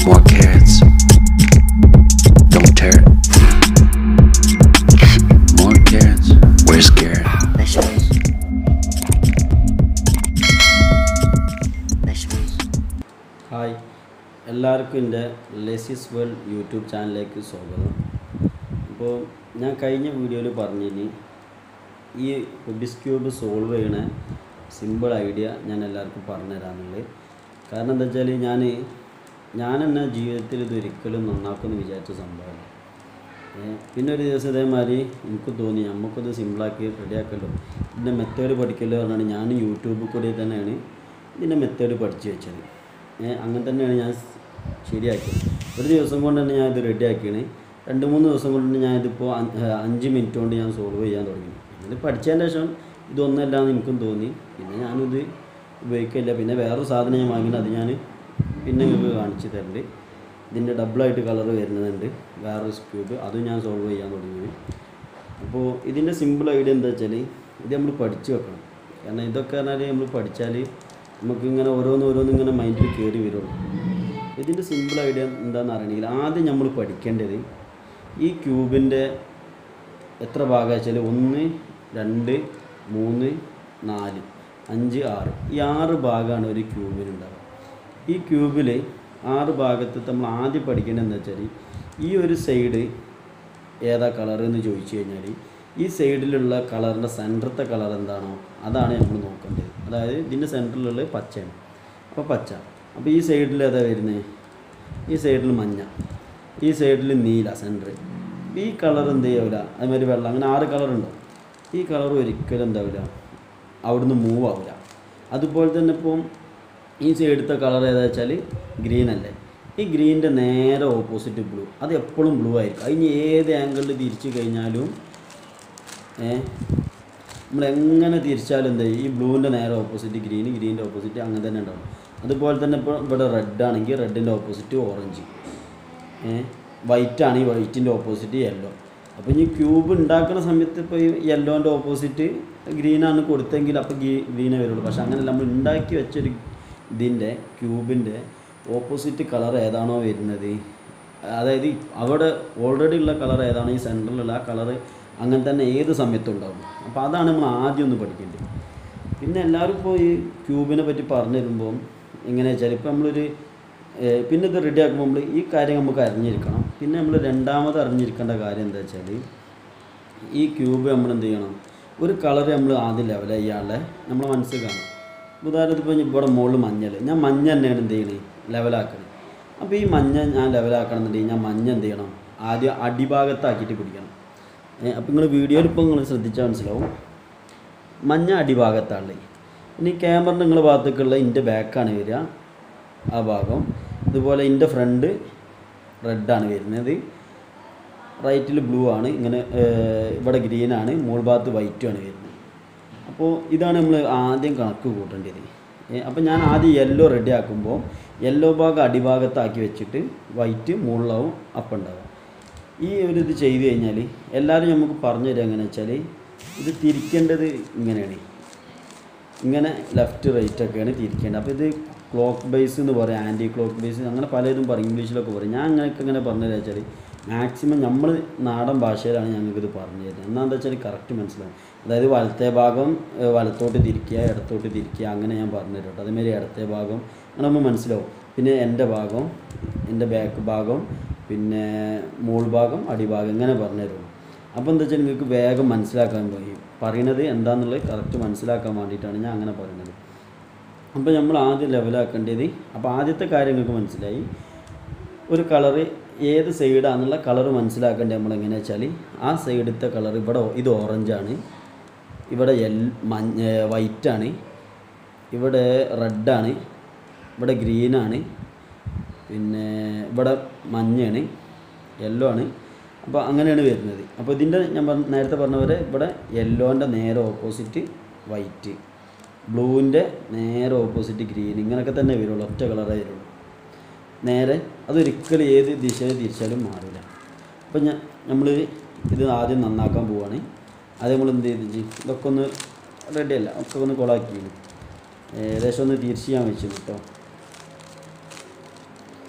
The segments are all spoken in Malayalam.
more carrots. Don't tear it. More carrots. Where's Garrett? Vegetables. Vegetables. Hi എല്ലാവർക്കും എൻ്റെ ലെസിസ് വേൾഡ് യൂട്യൂബ് ചാനലിലേക്ക് സ്വാഗതം അപ്പോൾ ഞാൻ കഴിഞ്ഞ വീഡിയോയിൽ പറഞ്ഞിനി ഈ റുബിസ് ക്യൂബ് സോൾവ് ചെയ്യണ സിമ്പിൾ ഐഡിയ ഞാൻ എല്ലാവർക്കും പറഞ്ഞു തരാമെന്നുള്ളത് കാരണം എന്താ വെച്ചാൽ ഞാൻ ഞാൻ എന്നെ ജീവിതത്തിൽ ഇതൊരിക്കലും നന്നാക്കുമെന്ന് വിചാരിച്ച സംഭവമല്ല ഏ, പിന്നെ ഒരു ദിവസം ഇതേമാതിരി എനിക്ക് തോന്നി നമുക്കത് സിമ്പിളാക്കി റെഡിയാക്കല്ലോ ഇതിൻ്റെ മെത്തേഡ് പഠിക്കല്ലോ പറഞ്ഞാണ് ഞാൻ യൂട്യൂബിൽ കൂടി തന്നെയാണ് ഇതിൻ്റെ മെത്തേഡ് പഠിച്ചു വെച്ചത് ഏ, അങ്ങനെ തന്നെയാണ് ഞാൻ സ് ശരിയാക്കിയത് ഒരു ദിവസം കൊണ്ട് തന്നെ ഞാൻ ഇത് റെഡിയാക്കിയാണ് രണ്ട് മൂന്ന് ദിവസം കൊണ്ട് ഞാൻ ഇതിപ്പോൾ അഞ്ച് മിനിറ്റ് കൊണ്ട് ഞാൻ സോൾവ് ചെയ്യാൻ തുടങ്ങി ഇത് പഠിച്ചതിന് ശേഷം ഇതൊന്നല്ല എന്ന് എനിക്കും തോന്നി പിന്നെ ഞാനിത് ഉപയോഗിക്കില്ല പിന്നെ വേറൊരു സാധനം ഞാൻ വാങ്ങിയിട്ട് അത് ഞാൻ പിന്നെ നിങ്ങൾക്ക് കാണിച്ചു തരുന്നുണ്ട് ഇതിൻ്റെ ഡബിളായിട്ട് കളർ വരുന്നുണ്ട് വേറൊരു ക്യൂബ് അതും ഞാൻ സോൾവ് ചെയ്യാൻ തുടങ്ങി അപ്പോൾ ഇതിൻ്റെ സിമ്പിൾ ഐഡിയ എന്താ വെച്ചാൽ ഇത് നമ്മൾ പഠിച്ചു വെക്കണം കാരണം ഇതൊക്കെ പറഞ്ഞാൽ നമ്മൾ പഠിച്ചാൽ നമുക്കിങ്ങനെ ഓരോന്ന് ഓരോന്ന് ഇങ്ങനെ മൈൻഡിൽ കയറി വരുള്ളൂ ഇതിൻ്റെ സിമ്പിൾ ഐഡിയ എന്താണെന്ന് അറിയണമെങ്കിൽ ആദ്യം നമ്മൾ പഠിക്കേണ്ടത് ഈ ക്യൂബിൻ്റെ എത്ര ഭാഗം വെച്ചാൽ ഒന്ന് രണ്ട് മൂന്ന് നാല് അഞ്ച് ആറ് ഈ ആറ് ഭാഗമാണ് ഒരു ക്യൂബിനുണ്ടാവുക ഈ ക്യൂബിൽ ആറ് ഭാഗത്ത് നമ്മൾ ആദ്യം പഠിക്കേണ്ടത് എന്താ വെച്ചാൽ ഈ ഒരു സൈഡ് ഏതാ കളർ എന്ന് ചോദിച്ചു കഴിഞ്ഞാൽ ഈ സൈഡിലുള്ള കളറിൻ്റെ സെൻറ്ററത്തെ കളർ എന്താണോ അതാണ് നമ്മൾ നോക്കേണ്ടത് അതായത് ഇതിൻ്റെ സെൻറ്ററിലുള്ള പച്ചയാണ് അപ്പോൾ പച്ച അപ്പോൾ ഈ സൈഡിൽ ഏതാ വരുന്നത് ഈ സൈഡിൽ മഞ്ഞ ഈ സൈഡിൽ നീല സെൻറ്റർ ഈ കളർ എന്ത് ചെയ്യാവില്ല അതുമാതിരി വെള്ളം അങ്ങനെ ആറ് കളർ ഉണ്ടോ ഈ കളർ ഒരിക്കലും എന്താവില്ല അവിടുന്ന് മൂവ് ആവില്ല അതുപോലെ തന്നെ ഇപ്പം ഈ സൈഡത്തെ കളർ ഏതാ വെച്ചാൽ ഗ്രീൻ അല്ലേ ഈ ഗ്രീനിൻ്റെ നേരെ ഓപ്പോസിറ്റ് ബ്ലൂ അത് എപ്പോഴും ബ്ലൂ ആയിരിക്കും അതിന് ഏത് ആംഗിളിൽ തിരിച്ചു കഴിഞ്ഞാലും ഏ നമ്മൾ എങ്ങനെ തിരിച്ചാലും എന്താ ഈ ബ്ലൂവിൻ്റെ നേരെ ഓപ്പോസിറ്റ് ഗ്രീൻ ഗ്രീൻ്റെ ഓപ്പോസിറ്റ് അങ്ങനെ തന്നെ ഉണ്ടാവും അതുപോലെ തന്നെ ഇപ്പോൾ ഇവിടെ റെഡ് ആണെങ്കിൽ റെഡിൻ്റെ ഓപ്പോസിറ്റ് ഓറഞ്ച് ഏ വൈറ്റ് ആണ് ഈ വൈറ്റിൻ്റെ ഓപ്പോസിറ്റ് യെല്ലോ അപ്പോൾ ഈ ക്യൂബ് ഉണ്ടാക്കുന്ന സമയത്ത് ഇപ്പോൾ ഈ യെല്ലോൻ്റെ ഓപ്പോസിറ്റ് ഗ്രീനാണ് കൊടുത്തെങ്കിൽ അപ്പോൾ ഗീ ഗ്രീനേ വരുള്ളൂ പക്ഷെ അങ്ങനെയല്ല നമ്മൾ ഉണ്ടാക്കി വെച്ചൊരു ഇതിൻ്റെ ക്യൂബിൻ്റെ ഓപ്പോസിറ്റ് കളർ ഏതാണോ വരുന്നത് അതായത് അവിടെ ഓൾറെഡി ഉള്ള കളർ ഏതാണോ ഈ സെൻറ്ററിലുള്ള ആ കളർ അങ്ങനെ തന്നെ ഏത് സമയത്തും ഉണ്ടാവും അപ്പോൾ അതാണ് നമ്മൾ ആദ്യം ഒന്ന് പഠിക്കേണ്ടത് പിന്നെ എല്ലാവരും ഇപ്പോൾ ഈ ക്യൂബിനെ പറ്റി പറഞ്ഞു തരുമ്പോൾ എങ്ങനെയാ വെച്ചാൽ ഇപ്പോൾ നമ്മളൊരു ഏഹ് പിന്നെ ഇത് റെഡി ആക്കുമ്പോൾ നമ്മൾ ഈ കാര്യം നമുക്ക് അറിഞ്ഞിരിക്കണം പിന്നെ നമ്മൾ രണ്ടാമത് അറിഞ്ഞിരിക്കേണ്ട കാര്യം എന്താ വെച്ചാൽ ഈ ക്യൂബ് നമ്മൾ എന്ത് ചെയ്യണം ഒരു കളർ നമ്മൾ ആദ്യം ലെവൽ ചെയ്യാനുള്ള നമ്മളെ മനസ്സിൽ കാണും ഉദാഹരണത്തിന് ഇപ്പോൾ ഇവിടെ മുകളിൽ മഞ്ഞൾ ഞാൻ മഞ്ഞ തന്നെയാണ് എന്ത് ചെയ്യണത് ലെവലാക്കണത് അപ്പോൾ ഈ മഞ്ഞ ഞാൻ ലെവലാക്കണം എന്നുണ്ടെങ്കിൽ ഞാൻ മഞ്ഞ എന്ത് ചെയ്യണം ആദ്യം അടിഭാഗത്താക്കിയിട്ട് പിടിക്കണം അപ്പോൾ നിങ്ങൾ വീഡിയോയിൽ ഇപ്പോൾ നിങ്ങൾ ശ്രദ്ധിച്ചാൽ മനസ്സിലാവും മഞ്ഞ അടിഭാഗത്താണ് ഇനി ക്യാമറ നിങ്ങളുടെ ഭാഗത്തേക്കുള്ള എൻ്റെ ബാക്കാണ് വരിക ആ ഭാഗം ഇതുപോലെ എൻ്റെ ഫ്രണ്ട് റെഡാണ് വരുന്നത് റൈറ്റിൽ ബ്ലൂ ആണ് ഇങ്ങനെ ഏഹ്, ഇവിടെ ഗ്രീനാണ് മോൾ ഭാഗത്ത് വൈറ്റുമാണ് വരുന്നത് അപ്പോൾ ഇതാണ് നമ്മൾ ആദ്യം കണക്ക് കൂട്ടേണ്ടത് അപ്പോൾ ഞാൻ ആദ്യം യെല്ലോ റെഡി ആക്കുമ്പോൾ യെല്ലോ ഭാഗം അടിഭാഗത്താക്കി വെച്ചിട്ട് വൈറ്റ് മുകളിലാവും അപ്പം ഉണ്ടാവും ഈ ഒരു ഇത് ചെയ്ത് കഴിഞ്ഞാൽ എല്ലാവരും നമുക്ക് പറഞ്ഞു തരിക എങ്ങനെയാ വെച്ചാൽ ഇത് തിരിക്കേണ്ടത് ഇങ്ങനെയാണ് ഇങ്ങനെ ലെഫ്റ്റ് റൈറ്റ് ഒക്കെയാണ് തിരിക്കേണ്ടത് അപ്പോൾ ഇത് ക്ലോക്ക് ബേസ് എന്ന് പറയും ആൻറ്റി ക്ലോക്ക് ബേസ് അങ്ങനെ പലതും പറയും ഇംഗ്ലീഷിലൊക്കെ പറയും ഞാൻ അങ്ങനെയൊക്കെ ഇങ്ങനെ പറഞ്ഞു തരാ വെച്ചാൽ മാക്സിമം നമ്മൾ നാടൻ ഭാഷയിലാണ് ഞങ്ങൾക്ക് ഇത് പറഞ്ഞു തരുന്നത് എന്നാന്ന് വെച്ചാൽ കറക്റ്റ് മനസ്സിലാവും അതായത് വലത്തെ ഭാഗം ഏഹ്, വലത്തോട്ട് തിരിക്കുക ഇടത്തോട്ട് തിരിക്കുക അങ്ങനെ ഞാൻ പറഞ്ഞു തരും കേട്ടോ അതേമാതിരി ഇടത്തെ ഭാഗം അങ്ങനെ നമ്മൾ മനസ്സിലാവും പിന്നെ എൻ്റെ ഭാഗം എൻ്റെ ബാക്ക് ഭാഗം പിന്നെ മോൾ ഭാഗം അടിഭാഗം ഇങ്ങനെ പറഞ്ഞു തരുള്ളൂ അപ്പോൾ എന്താ വെച്ചാൽ നിങ്ങൾക്ക് വേഗം മനസ്സിലാക്കാൻ കഴിയും പറയണത് എന്താണെന്നുള്ളത് കറക്റ്റ് മനസ്സിലാക്കാൻ വേണ്ടിയിട്ടാണ് ഞാൻ അങ്ങനെ പറയുന്നത് അപ്പോൾ നമ്മൾ ആദ്യം ലെവലാക്കേണ്ടത് അപ്പോൾ ആദ്യത്തെ കാര്യം നിങ്ങൾക്ക് മനസ്സിലായി ഒരു കളറ് ഏത് സൈഡാണെന്നുള്ള കളർ മനസ്സിലാക്കേണ്ടത് നമ്മൾ എങ്ങനെയാ വെച്ചാൽ ആ സൈഡത്തെ കളർ ഇവിടെ ഓ- ഇത് ഓറഞ്ചാണ് ഇവിടെ എൽ മഞ്ഞ വൈറ്റാണ് ഇവിടെ റെഡാണ് ഇവിടെ ഗ്രീനാണ് പിന്നെ ഇവിടെ മഞ്ഞയാണ് യെല്ലോ ആണ് അപ്പോൾ അങ്ങനെയാണ് വരുന്നത് അപ്പോൾ ഇതിൻ്റെ ഞാൻ പറഞ്ഞ നേരത്തെ പറഞ്ഞ പോലെ ഇവിടെ യെല്ലോൻ്റെ നേരെ ഓപ്പോസിറ്റ് വൈറ്റ് ബ്ലൂവിൻ്റെ നേരെ ഓപ്പോസിറ്റ് ഗ്രീൻ ഇങ്ങനെയൊക്കെ തന്നെ വരുള്ളൂ ഒറ്റ കളറേ വരുള്ളൂ നേരെ അതൊരിക്കലും ഏത് ദിശയിൽ തിരിച്ചാലും മാറില്ല അപ്പം ഞാൻ നമ്മൾ ഇത് ആദ്യം നന്നാക്കാൻ പോവുകയാണ് അത് നമ്മൾ എന്ത് ചെയ്ത് ചെയ്യും ഇതൊക്കെ ഒന്ന് റെഡിയല്ല ഒക്കെ ഒന്ന് കൊളാക്കി ഏകദേശം ഒന്ന് തിരിച്ച് ഞാൻ വെച്ചു കേട്ടോ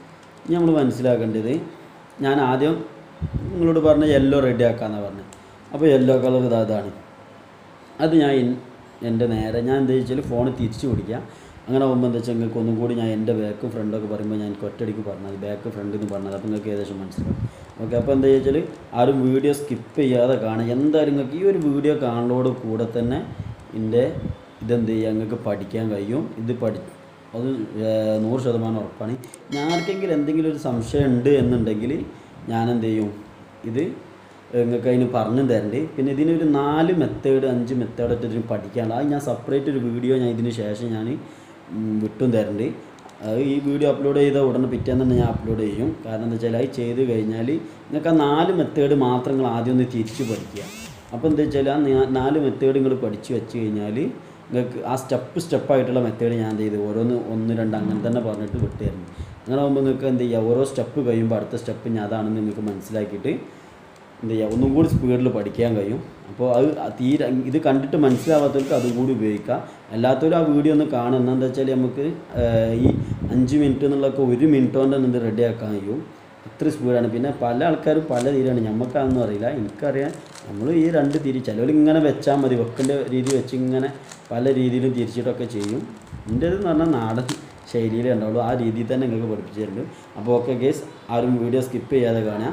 ഇനി നമ്മൾ മനസ്സിലാക്കേണ്ടത് ഞാൻ ആദ്യം നിങ്ങളോട് പറഞ്ഞ യെല്ലോ റെഡി ആക്കാമെന്നാണ് പറഞ്ഞത് അപ്പോൾ യെല്ലോ കളർ ഇതാ ഇതാണ് അത് ഞാൻ ഇൻ- എൻ്റെ നേരെ ഞാൻ എന്താ വെച്ചാൽ ഫോൺ തിരിച്ചു പിടിക്കുക അങ്ങനെ ആകുമ്പോൾ എന്താ വെച്ചാൽ നിങ്ങൾക്ക് ഒന്നും കൂടി ഞാൻ എൻ്റെ ബാക്ക് ഫ്രണ്ടൊക്കെ പറയുമ്പോൾ ഞാൻ എനിക്ക് ഒറ്റയടിക്ക് പറഞ്ഞത് ബാക്ക് ഫ്രണ്ട് എന്ന് പറഞ്ഞത് അപ്പോൾ നിങ്ങൾക്ക് ഏകദേശം മനസ്സിലാവും ഓക്കെ അപ്പോൾ എന്താ വെച്ചാൽ ആരും വീഡിയോ സ്കിപ്പ് ചെയ്യാതെ കാണുക എന്തായാലും നിങ്ങൾക്ക് ഈ ഒരു വീഡിയോ കാണലോട് കൂടെ തന്നെ എൻ്റെ ഇതെന്ത് ചെയ്യുക നിങ്ങൾക്ക് പഠിക്കാൻ കഴിയും ഇത് പഠി അത് ഏർ, നൂറ് ശതമാനം ഉറപ്പാണ് ഞാൻ ആർക്കെങ്കിലും എന്തെങ്കിലും ഒരു സംശയം ഉണ്ട് എന്നുണ്ടെങ്കിൽ ഞാൻ എന്ത് ചെയ്യും ഇത് നിങ്ങൾക്ക് അതിന് പറഞ്ഞു തരണ്ട് പിന്നെ ഇതിനൊരു നാല് മെത്തേഡ് അഞ്ച് മെത്തേഡ് ഇട്ടിട്ട് പഠിക്കാനുണ്ട് അത് ഞാൻ സെപ്പറേറ്റ് ഒരു വീഡിയോ ഞാൻ ഇതിന് ശേഷം ഞാൻ ഉം, വിട്ടും തരണ്ട് അത് ഈ വീഡിയോ അപ്ലോഡ് ചെയ്ത ഉടനെ പിറ്റേന്ന് തന്നെ ഞാൻ അപ്ലോഡ് ചെയ്യും കാരണം എന്താ വെച്ചാൽ അത് ചെയ്ത് കഴിഞ്ഞാൽ നിങ്ങൾക്ക് ആ നാല് മെത്തേഡ് മാത്രം നിങ്ങൾ ആദ്യം ഒന്ന് തിരിച്ച് പഠിക്കുക അപ്പോൾ എന്താ വെച്ചാൽ ആ നാ- നാല് മെത്തേഡ് നിങ്ങൾ പഠിച്ച് വെച്ച് കഴിഞ്ഞാൽ നിങ്ങൾക്ക് ആ സ്റ്റെപ്പ് സ്റ്റെപ്പായിട്ടുള്ള മെത്തേഡ് ഞാൻ എന്ത് ചെയ്തു ഓരോന്ന് ഒന്ന് രണ്ട് അങ്ങനെ തന്നെ പറഞ്ഞിട്ട് വിട്ടുതരുന്നു അങ്ങനെ ആകുമ്പോൾ നിങ്ങൾക്ക് എന്ത് ചെയ്യുക ഓരോ സ്റ്റെപ്പ് കഴിയുമ്പോൾ അടുത്ത സ്റ്റെപ്പ് ഞാൻ അതാണെന്ന് നിങ്ങൾക്ക് മനസ്സിലാക്കിയിട്ട് എന്ത് ചെയ്യുക ഒന്നും കൂടി സ്പീഡിൽ പഠിക്കാൻ കഴിയും അപ്പോൾ അത് തീരെ ഇത് കണ്ടിട്ട് മനസ്സിലാവാത്തവർക്ക് അതും കൂടി ഉപയോഗിക്കാം അല്ലാത്തവരും ആ വീഡിയോ ഒന്ന് കാണുക എന്താണെന്ന് വെച്ചാൽ നമുക്ക് ഏഹ്, ഈ അഞ്ച് മിനിറ്റ് എന്നുള്ളതൊക്കെ ഒരു മിനിറ്റ് കൊണ്ട് തന്നെ ഇത് റെഡിയാക്കാൻ കഴിയും അത്ര സ്പീഡാണ് പിന്നെ പല ആൾക്കാരും പല രീതിയിലാണ് നമുക്കതൊന്നും അറിയില്ല എനിക്കറിയാം നമ്മൾ ഈ രണ്ട് തിരി ചിലവർ ഇങ്ങനെ വെച്ചാൽ മതി വെക്കേണ്ട രീതി വെച്ച് ഇങ്ങനെ പല രീതിയിലും തിരിച്ചിട്ടൊക്കെ ചെയ്യും എൻ്റെ എന്ന് പറഞ്ഞാൽ നാടൻ ശൈലിയിലേ ഉണ്ടാവുള്ളൂ ആ രീതിയിൽ തന്നെ നിങ്ങൾക്ക് പഠിപ്പിച്ചു തരുന്നുണ്ട് അപ്പോൾ ഓക്കെ ഗേസ് ആരും വീഡിയോ സ്കിപ്പ് ചെയ്യാതെ കാണാം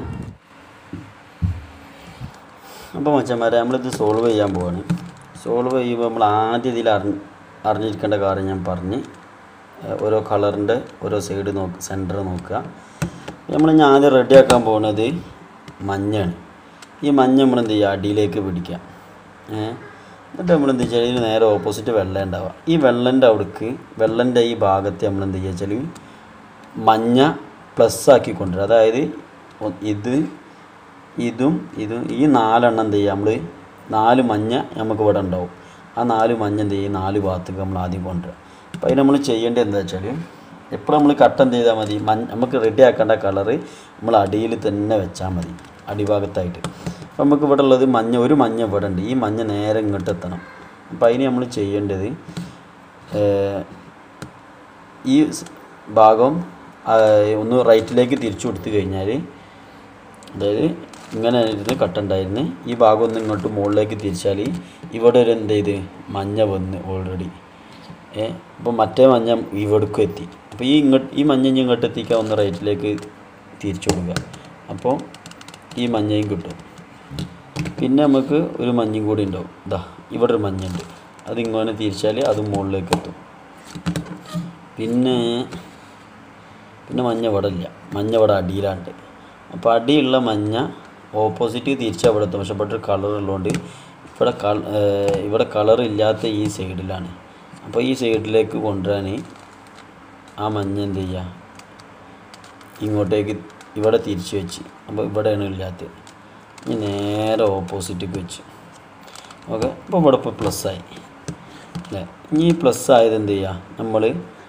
അപ്പോൾ മച്ചന്മാരെ നമ്മളിത് സോൾവ് ചെയ്യാൻ പോവാണ് സോൾവ് ചെയ്യുമ്പോൾ നമ്മൾ ആദ്യം ഇതിൽ അറിഞ്ഞ് അറിഞ്ഞിരിക്കേണ്ട കാര്യം ഞാൻ പറഞ്ഞ് ഏഹ് ഓരോ കളറിൻ്റെ ഓരോ സൈഡ് നോക്ക് സെൻറ്റർ നോക്കുക നമ്മൾ ഞാൻ ആദ്യം റെഡിയാക്കാൻ പോകുന്നത് മഞ്ഞാണ് ഈ മഞ്ഞ നമ്മൾ എന്ത് ചെയ്യുക അടിയിലേക്ക് പിടിക്കുക ഏഹ് എന്നിട്ട് നമ്മൾ എന്ത് വെച്ചാൽ ഇതിന് നേരെ ഓപ്പോസിറ്റ് വെള്ളം ഉണ്ടാവുക ഈ വെള്ളൻ്റെ അവിടേക്ക് വെള്ളൻ്റെ ഈ ഭാഗത്ത് നമ്മൾ എന്ത് ചെയ്യുക വെച്ചാൽ മഞ്ഞ പ്ലസ് ആക്കി കൊണ്ടുവരിക അതായത് ഒ- ഇത് ഇതും ഇതും ഈ നാലെണ്ണം എന്ത് ചെയ്യുക നമ്മൾ നാല് മഞ്ഞ നമുക്ക് ഇവിടെ ഉണ്ടാവും ആ നാല് മഞ്ഞ എന്ത് ചെയ്യും നാല് ഭാഗത്തേക്ക് നമ്മൾ ആദ്യം കൊണ്ടുവരിക അപ്പോൾ അതിന് നമ്മൾ ചെയ്യേണ്ടത് എന്താ വെച്ചാൽ എപ്പോഴും നമ്മൾ കട്ട് എന്ത് ചെയ്താൽ മതി മഞ്ഞ നമുക്ക് റെഡി ആക്കേണ്ട കളറ് നമ്മൾ അടിയിൽ തന്നെ വെച്ചാൽ മതി അടിഭാഗത്തായിട്ട് അപ്പോൾ നമുക്ക് ഇവിടെ ഉള്ളത് മഞ്ഞ ഒരു മഞ്ഞ ഇവിടെ ഉണ്ട് ഈ മഞ്ഞ നേരെ ഇങ്ങോട്ട് എത്തണം അപ്പോൾ അതിന് നമ്മൾ ചെയ്യേണ്ടത് ഏർ, ഈ സ് ഭാഗം ആ, ഒന്ന് റൈറ്റിലേക്ക് തിരിച്ചു കൊടുത്തു കഴിഞ്ഞാൽ അതായത് ഇങ്ങനെ ഇരുന്ന് കട്ടുണ്ടായിരുന്നു ഈ ഭാഗം ഒന്ന് ഇങ്ങോട്ട് മുകളിലേക്ക് തിരിച്ചാൽ ഇവിടെ ഒരു എന്ത് ചെയ്ത് മഞ്ഞ വന്ന് ഓൾറെഡി ഏ അപ്പോൾ മറ്റേ മഞ്ഞ ഇവിടേക്കും എത്തി അപ്പോൾ ഈ ഇങ്ങോട്ട് ഈ മഞ്ഞ ഇനി ഇങ്ങോട്ട് എത്തിക്കാൻ ഒന്ന് റൈറ്റിലേക്ക് തിരിച്ചു കൊടുക്കുക അപ്പോൾ ഈ മഞ്ഞയും കിട്ടും പിന്നെ നമുക്ക് ഒരു മഞ്ഞയും കൂടി ഉണ്ടാവും ഇതാ ഇവിടെ ഒരു മഞ്ഞുണ്ട് അത് ഇങ്ങനെ തിരിച്ചാൽ അത് മുകളിലേക്ക് എത്തും പിന്നെ പിന്നെ മഞ്ഞ ഇവിടെ ഇല്ല മഞ്ഞ ഇവിടെ അടിയിലാണ്ട് അപ്പോൾ അടിയുള്ള മഞ്ഞ ഓപ്പോസിറ്റ് തിരിച്ചാൽ ഇവിടെ എത്തും പക്ഷെ ഇവിടെ ഒരു കളർ ഉള്ളതുകൊണ്ട് ഇവിടെ കള ഇവിടെ കളർ ഇല്ലാത്ത ഈ സൈഡിലാണ് അപ്പോൾ ഈ സൈഡിലേക്ക് കൊണ്ടുവരാൻ ആ മഞ്ഞ എന്ത് ചെയ്യുക ഇങ്ങോട്ടേക്ക് ഇവിടെ തിരിച്ച് വെച്ച് അപ്പോൾ ഇവിടെയാണ് ഇല്ലാത്തത് ഇനി നേരെ ഓപ്പോസിറ്റേക്ക് വെച്ച് ഓക്കെ അപ്പോൾ ഇവിടെ ഇപ്പോൾ പ്ലസ് ആയി അല്ലേ ഇനി ഈ പ്ലസ് ആയത് എന്ത് ചെയ്യുക നമ്മൾ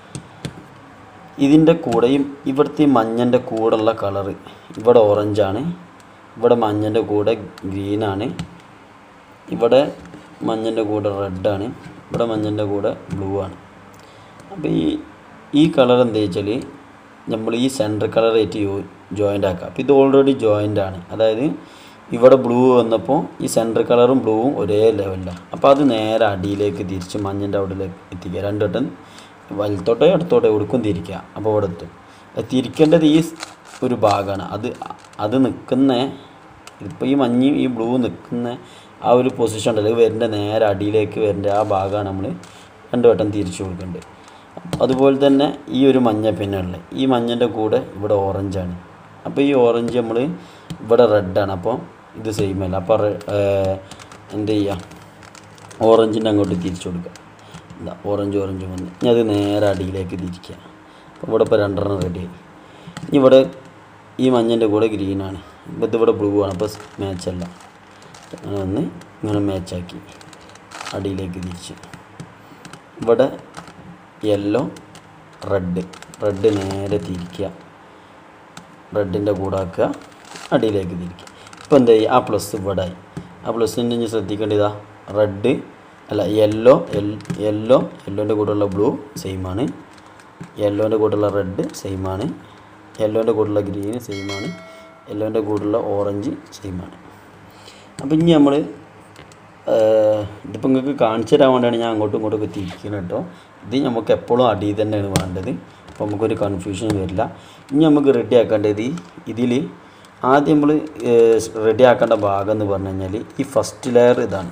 ഇതിൻ്റെ കൂടെയും ഇവിടുത്തെ ഈ മഞ്ഞൻ്റെ കൂടെയുള്ള കളറ് ഇവിടെ ഓറഞ്ചാണ് ഇവിടെ മഞ്ഞൻ്റെ കൂടെ ഗ്രീനാണ് ഇവിടെ മഞ്ഞൻ്റെ കൂടെ റെഡാണ് ഇവിടെ മഞ്ഞൻ്റെ കൂടെ ബ്ലൂ ആണ് അപ്പോൾ ഈ ഈ കളർ എന്താ വെച്ചാൽ നമ്മൾ ഈ സെൻറ്റർ കളറായിട്ട് യോ ജോയിൻ്റ് ആക്കുക അപ്പോൾ ഇത് ഓൾറെഡി ജോയിൻ്റ് ആണ് അതായത് ഇവിടെ ബ്ലൂ വന്നപ്പോൾ ഈ സെൻറ്റർ കളറും ബ്ലൂവും ഒരേ ലെവലിലാണ് അപ്പോൾ അത് നേരെ അടിയിലേക്ക് തിരിച്ച് മഞ്ഞൻ്റെ അവിടെ എത്തിക്കുക രണ്ട് വട്ടം വലത്തോട്ടോ ഇടത്തോട്ടോ എവിടേക്കും തിരിക്കുക അപ്പോൾ ഇവിടെ എത്തും അത് തിരിക്കേണ്ടത് ഈ സ് ഒരു ഭാഗമാണ് അത് അത് നിൽക്കുന്ന ഇപ്പോൾ ഈ മഞ്ഞയും ഈ ബ്ലൂ നിൽക്കുന്ന ആ ഒരു പൊസിഷൻ ഉണ്ടല്ലോ ഇത് വരുന്ന നേരെ അടിയിലേക്ക് വരുന്ന ആ ഭാഗമാണ് നമ്മൾ രണ്ട് വട്ടം തിരിച്ചു കൊടുക്കേണ്ടത് അതുപോലെ തന്നെ ഈ ഒരു മഞ്ഞ പിന്നെ ഉള്ളത് ഈ മഞ്ഞൻ്റെ കൂടെ ഇവിടെ ഓറഞ്ചാണ് അപ്പോൾ ഈ ഓറഞ്ച് നമ്മൾ ഇവിടെ റെഡാണ് അപ്പോൾ ഇത് സെയിം അല്ല അപ്പോൾ റെ- ഏർ എന്ത് ചെയ്യുക ഓറഞ്ചിൻ്റെ അങ്ങോട്ട് തിരിച്ചു കൊടുക്കുക എന്താ ഓറഞ്ച് ഓറഞ്ച് വന്ന് ഇനി അത് നേരെ അടിയിലേക്ക് തിരിക്കുക അപ്പോൾ ഇവിടെ ഇപ്പോൾ രണ്ടെണ്ണം റെഡിയായി ഇനി ഇവിടെ ഈ മഞ്ഞൻ്റെ കൂടെ ഗ്രീനാണ് ഇപ്പോൾ ഇതിവിടെ ബ്ലൂ ആണ് അപ്പോൾ മാച്ച് അല്ല അങ്ങനെ വന്ന് ഇങ്ങനെ മാച്ചാക്കി അടിയിലേക്ക് തിരിച്ച് ഇവിടെ യെല്ലോ റെഡ് റെഡ് നേരെ തിരിക്കുക റെഡിൻ്റെ കൂടെ ആക്കുക അടിയിലേക്ക് തിരിക്കുക ഇപ്പോൾ എന്താ ചെയ്യുക ആ പ്ലസ് ഇവിടെ ആയി ആ പ്ലസ്സിൻ്റെ ഇനി ശ്രദ്ധിക്കേണ്ടതാ റെഡ് അല്ല യെല്ലോ യെല്ലോ യെല്ലോൻ്റെ കൂടെയുള്ള ബ്ലൂ സെയിം ആണ് യെല്ലോൻ്റെ കൂടെയുള്ള റെഡ് സെയിം ആണ് യെല്ലോൻ്റെ കൂടെയുള്ള ഗ്രീൻ സെയിമാണ് യെല്ലോൻ്റെ കൂടെയുള്ള ഓറഞ്ച് സെയിമാണ് അപ്പോൾ ഇനി നമ്മൾ ഇതിപ്പോൾ നിങ്ങൾക്ക് കാണിച്ചു തരാൻ വേണ്ടിയാണ് ഞാൻ അങ്ങോട്ടും ഇങ്ങോട്ടും ഒക്കെ തിരിക്കുന്നത് കേട്ടോ ഇത് നമുക്ക് എപ്പോഴും അടിയിൽ തന്നെയാണ് വേണ്ടത് അപ്പോൾ നമുക്കൊരു കൺഫ്യൂഷൻ വരില്ല ഇനി നമുക്ക് റെഡി ആക്കേണ്ടത് ഇതിൽ ആദ്യം നമ്മൾ റെഡി ആക്കേണ്ട ഭാഗം എന്ന് പറഞ്ഞു കഴിഞ്ഞാൽ ഈ ഫസ്റ്റ് ലെയർ ഇതാണ്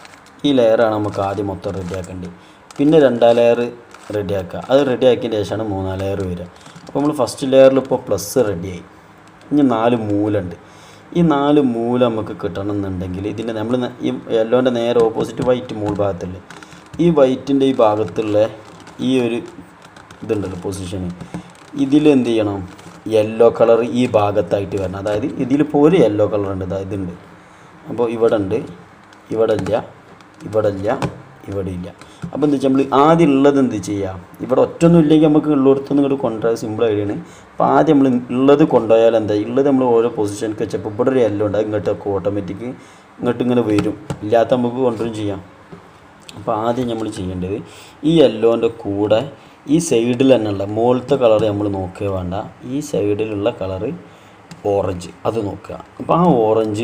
ഈ ലെയറാണ് നമുക്ക് ആദ്യം മൊത്തം റെഡി ആക്കേണ്ടത് പിന്നെ രണ്ടാം ലെയർ റെഡി ആക്കുക അത് റെഡി ആക്കിയതിന് ശേഷമാണ് മൂന്നാം ലെയർ വരിക അപ്പോൾ നമ്മൾ ഫസ്റ്റ് ലെയറിൽ ഇപ്പോൾ പ്ലസ് റെഡിയായി ഇനി നാല് മൂലുണ്ട് ഈ നാല് മൂല നമുക്ക് കിട്ടണം എന്നുണ്ടെങ്കിൽ ഇതിൻ്റെ നമ്മൾ ന- ഈ യെല്ലോൻ്റെ നേരെ ഓപ്പോസിറ്റ് വൈറ്റ് മൂൾ ഭാഗത്തല്ലേ ഈ വൈറ്റിൻ്റെ ഈ ഭാഗത്തുള്ള ഈ ഒരു ഇതുണ്ടല്ലോ പൊസിഷന് ഇതിൽ എന്ത് ചെയ്യണം യെല്ലോ കളർ ഈ ഭാഗത്തായിട്ട് വരണം അതായത് ഇതിലിപ്പോൾ ഒരു യെല്ലോ കളർ ഉണ്ട് ഇതാ ഇതുണ്ട് അപ്പോൾ ഇവിടെ ഉണ്ട് ഇവിടെ ഇല്ല ഇവിടെ ഇല്ല ഇവിടെ ഇല്ല അപ്പോൾ എന്താ വെച്ചാൽ നമ്മൾ ആദ്യം ഉള്ളത് എന്ത് ചെയ്യാം ഇവിടെ ഒറ്റൊന്നും ഇല്ലെങ്കിൽ നമുക്ക് ഉള്ളിടത്തൊന്നും ഇങ്ങോട്ട് കൊണ്ടുപോയാൽ സിമ്പിൾ ഐഡിയാണ് അപ്പോൾ ആദ്യം നമ്മൾ ഉള്ളത് കൊണ്ടുപോയാൽ എന്താ ഉള്ളത് നമ്മൾ ഓരോ പൊസിഷനിലേക്ക് വെച്ചപ്പോൾ ഇവിടെ ഒരു യെല്ലോ ഉണ്ട് അത് ഇങ്ങോട്ടൊക്കെ ഓട്ടോമാറ്റിക് ഇങ്ങോട്ട് ഇങ്ങനെ വരും ഇല്ലാത്ത നമുക്ക് കൊണ്ടുവരും ചെയ്യാം അപ്പോൾ ആദ്യം നമ്മൾ ചെയ്യേണ്ടത് ഈ യെല്ലോൻ്റെ കൂടെ ഈ സൈഡിൽ തന്നെയുള്ള മുകളിലത്തെ കളർ നമ്മൾ നോക്കുക വേണ്ട ഈ സൈഡിലുള്ള കളറ് ഓറഞ്ച് അത് നോക്കുക അപ്പോൾ ആ ഓറഞ്ച്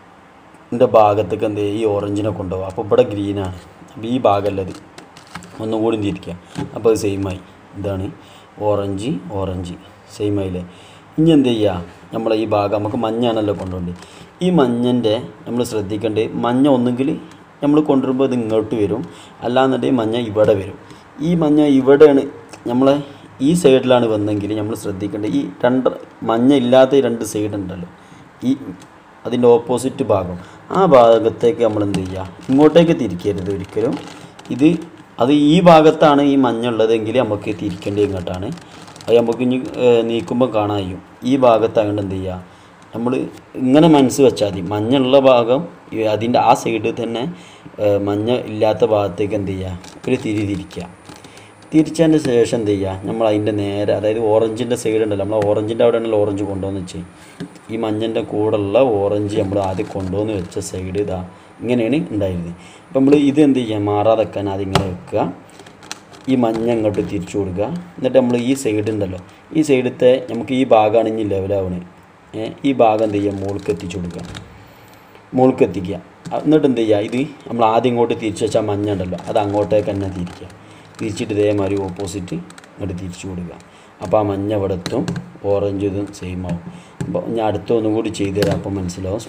ൻ്റെ ഭാഗത്തേക്ക് എന്ത് ചെയ്യുക ഈ ഓറഞ്ചിനെ കൊണ്ടുപോകുക അപ്പോൾ ഇവിടെ ഗ്രീനാണ് അപ്പോൾ ഈ ഭാഗമല്ലത് ഒന്നുകൂടി തിരിക്കുക അപ്പോൾ അത് സെയിമായി ഇതാണ് ഓറഞ്ച് ഓറഞ്ച് സെയിം ആയില്ലേ ഇനി എന്ത് ചെയ്യുക നമ്മളെ ഈ ഭാഗം നമുക്ക് മഞ്ഞാണല്ലോ കൊണ്ടുപോകേണ്ടത് ഈ മഞ്ഞൻ്റെ നമ്മൾ ശ്രദ്ധിക്കേണ്ടത് മഞ്ഞ ഒന്നുകിൽ നമ്മൾ കൊണ്ടുവരുമ്പോൾ ഇത് ഇങ്ങോട്ട് വരും അല്ലാന്നുണ്ടെങ്കിൽ മഞ്ഞ ഇവിടെ വരും ഈ മഞ്ഞ ഇവിടെയാണ് നമ്മളെ ഈ സൈഡിലാണ് വന്നെങ്കിൽ നമ്മൾ ശ്രദ്ധിക്കേണ്ടത് ഈ രണ്ട് മഞ്ഞ ഇല്ലാത്ത ഈ രണ്ട് സൈഡ് ഉണ്ടല്ലോ ഈ അതിൻ്റെ ഓപ്പോസിറ്റ് ഭാഗം ആ ഭാഗത്തേക്ക് നമ്മൾ എന്ത് ചെയ്യുക ഇങ്ങോട്ടേക്ക് തിരിക്കരുത് ഒരിക്കലും ഇത് അത് ഈ ഭാഗത്താണ് ഈ മഞ്ഞ ഉള്ളതെങ്കിൽ നമുക്ക് തിരിക്കേണ്ടത് ഇങ്ങോട്ടാണ് അത് നമുക്ക് ഇനി ഏഹ്, നീക്കുമ്പോൾ കാണാൻ കഴിയും ഈ ഭാഗത്തായതുകൊണ്ട് എന്ത് ചെയ്യുക നമ്മൾ ഇങ്ങനെ മനസ്സ് വെച്ചാൽ മതി മഞ്ഞുള്ള ഭാഗം ഈ അതിൻ്റെ ആ സൈഡിൽ തന്നെ ഏഹ്, മഞ്ഞ ഇല്ലാത്ത ഭാഗത്തേക്ക് എന്ത് ചെയ്യുക ഒരു തിരി തിരിക്കുക തിരിച്ചതിൻ്റെ ശേഷം എന്ത് ചെയ്യുക നമ്മൾ അതിൻ്റെ നേരെ അതായത് ഓറഞ്ചിൻ്റെ സൈഡ് ഉണ്ടല്ലോ നമ്മൾ ഓറഞ്ചിൻ്റെ അവിടെ ആണല്ലോ ഓറഞ്ച് കൊണ്ടുവന്ന് വെച്ച് ഈ മഞ്ഞൻ്റെ കൂടെയുള്ള ഓറഞ്ച് നമ്മൾ ആദ്യം കൊണ്ടുവന്ന് വെച്ച സൈഡ് ഇതാ ഇങ്ങനെയാണ് ഉണ്ടായിരുന്നത് അപ്പം നമ്മൾ ഇത് എന്ത് ചെയ്യുക മാറാതെ വെക്കാൻ ആദ്യം ഇങ്ങനെ വെക്കുക ഈ മഞ്ഞ ഇങ്ങോട്ട് തിരിച്ചു കൊടുക്കുക എന്നിട്ട് നമ്മൾ ഈ സൈഡ് ഉണ്ടല്ലോ ഈ സൈഡത്തെ നമുക്ക് ഈ ഭാഗമാണ് ഇനി ലെവലാവണേ ഈ ഭാഗം എന്ത് ചെയ്യുക മുകൾക്ക് എത്തിച്ചു കൊടുക്കുക മുകൾക്ക് എത്തിക്കുക അ- എന്നിട്ട് എന്ത് ചെയ്യുക ഇത് നമ്മൾ ആദ്യം ഇങ്ങോട്ട് തിരിച്ചു വെച്ചാൽ മഞ്ഞ ഉണ്ടല്ലോ അത് അങ്ങോട്ടേക്ക് തന്നെ തിരിക്കുക തിരിച്ചിട്ട് ഇതേമാതിരി ഓപ്പോസിറ്റ് ഇങ്ങോട്ട് തിരിച്ചു കൊടുക്കുക അപ്പോൾ ആ മഞ്ഞ ഇവിടെ എത്തും ഓറഞ്ച് ഇതും സെയിം ആവും അപ്പോൾ ഞാൻ അടുത്ത ഒന്നും കൂടി ചെയ്തു തരാം അപ്പോൾ മനസ്സിലാവും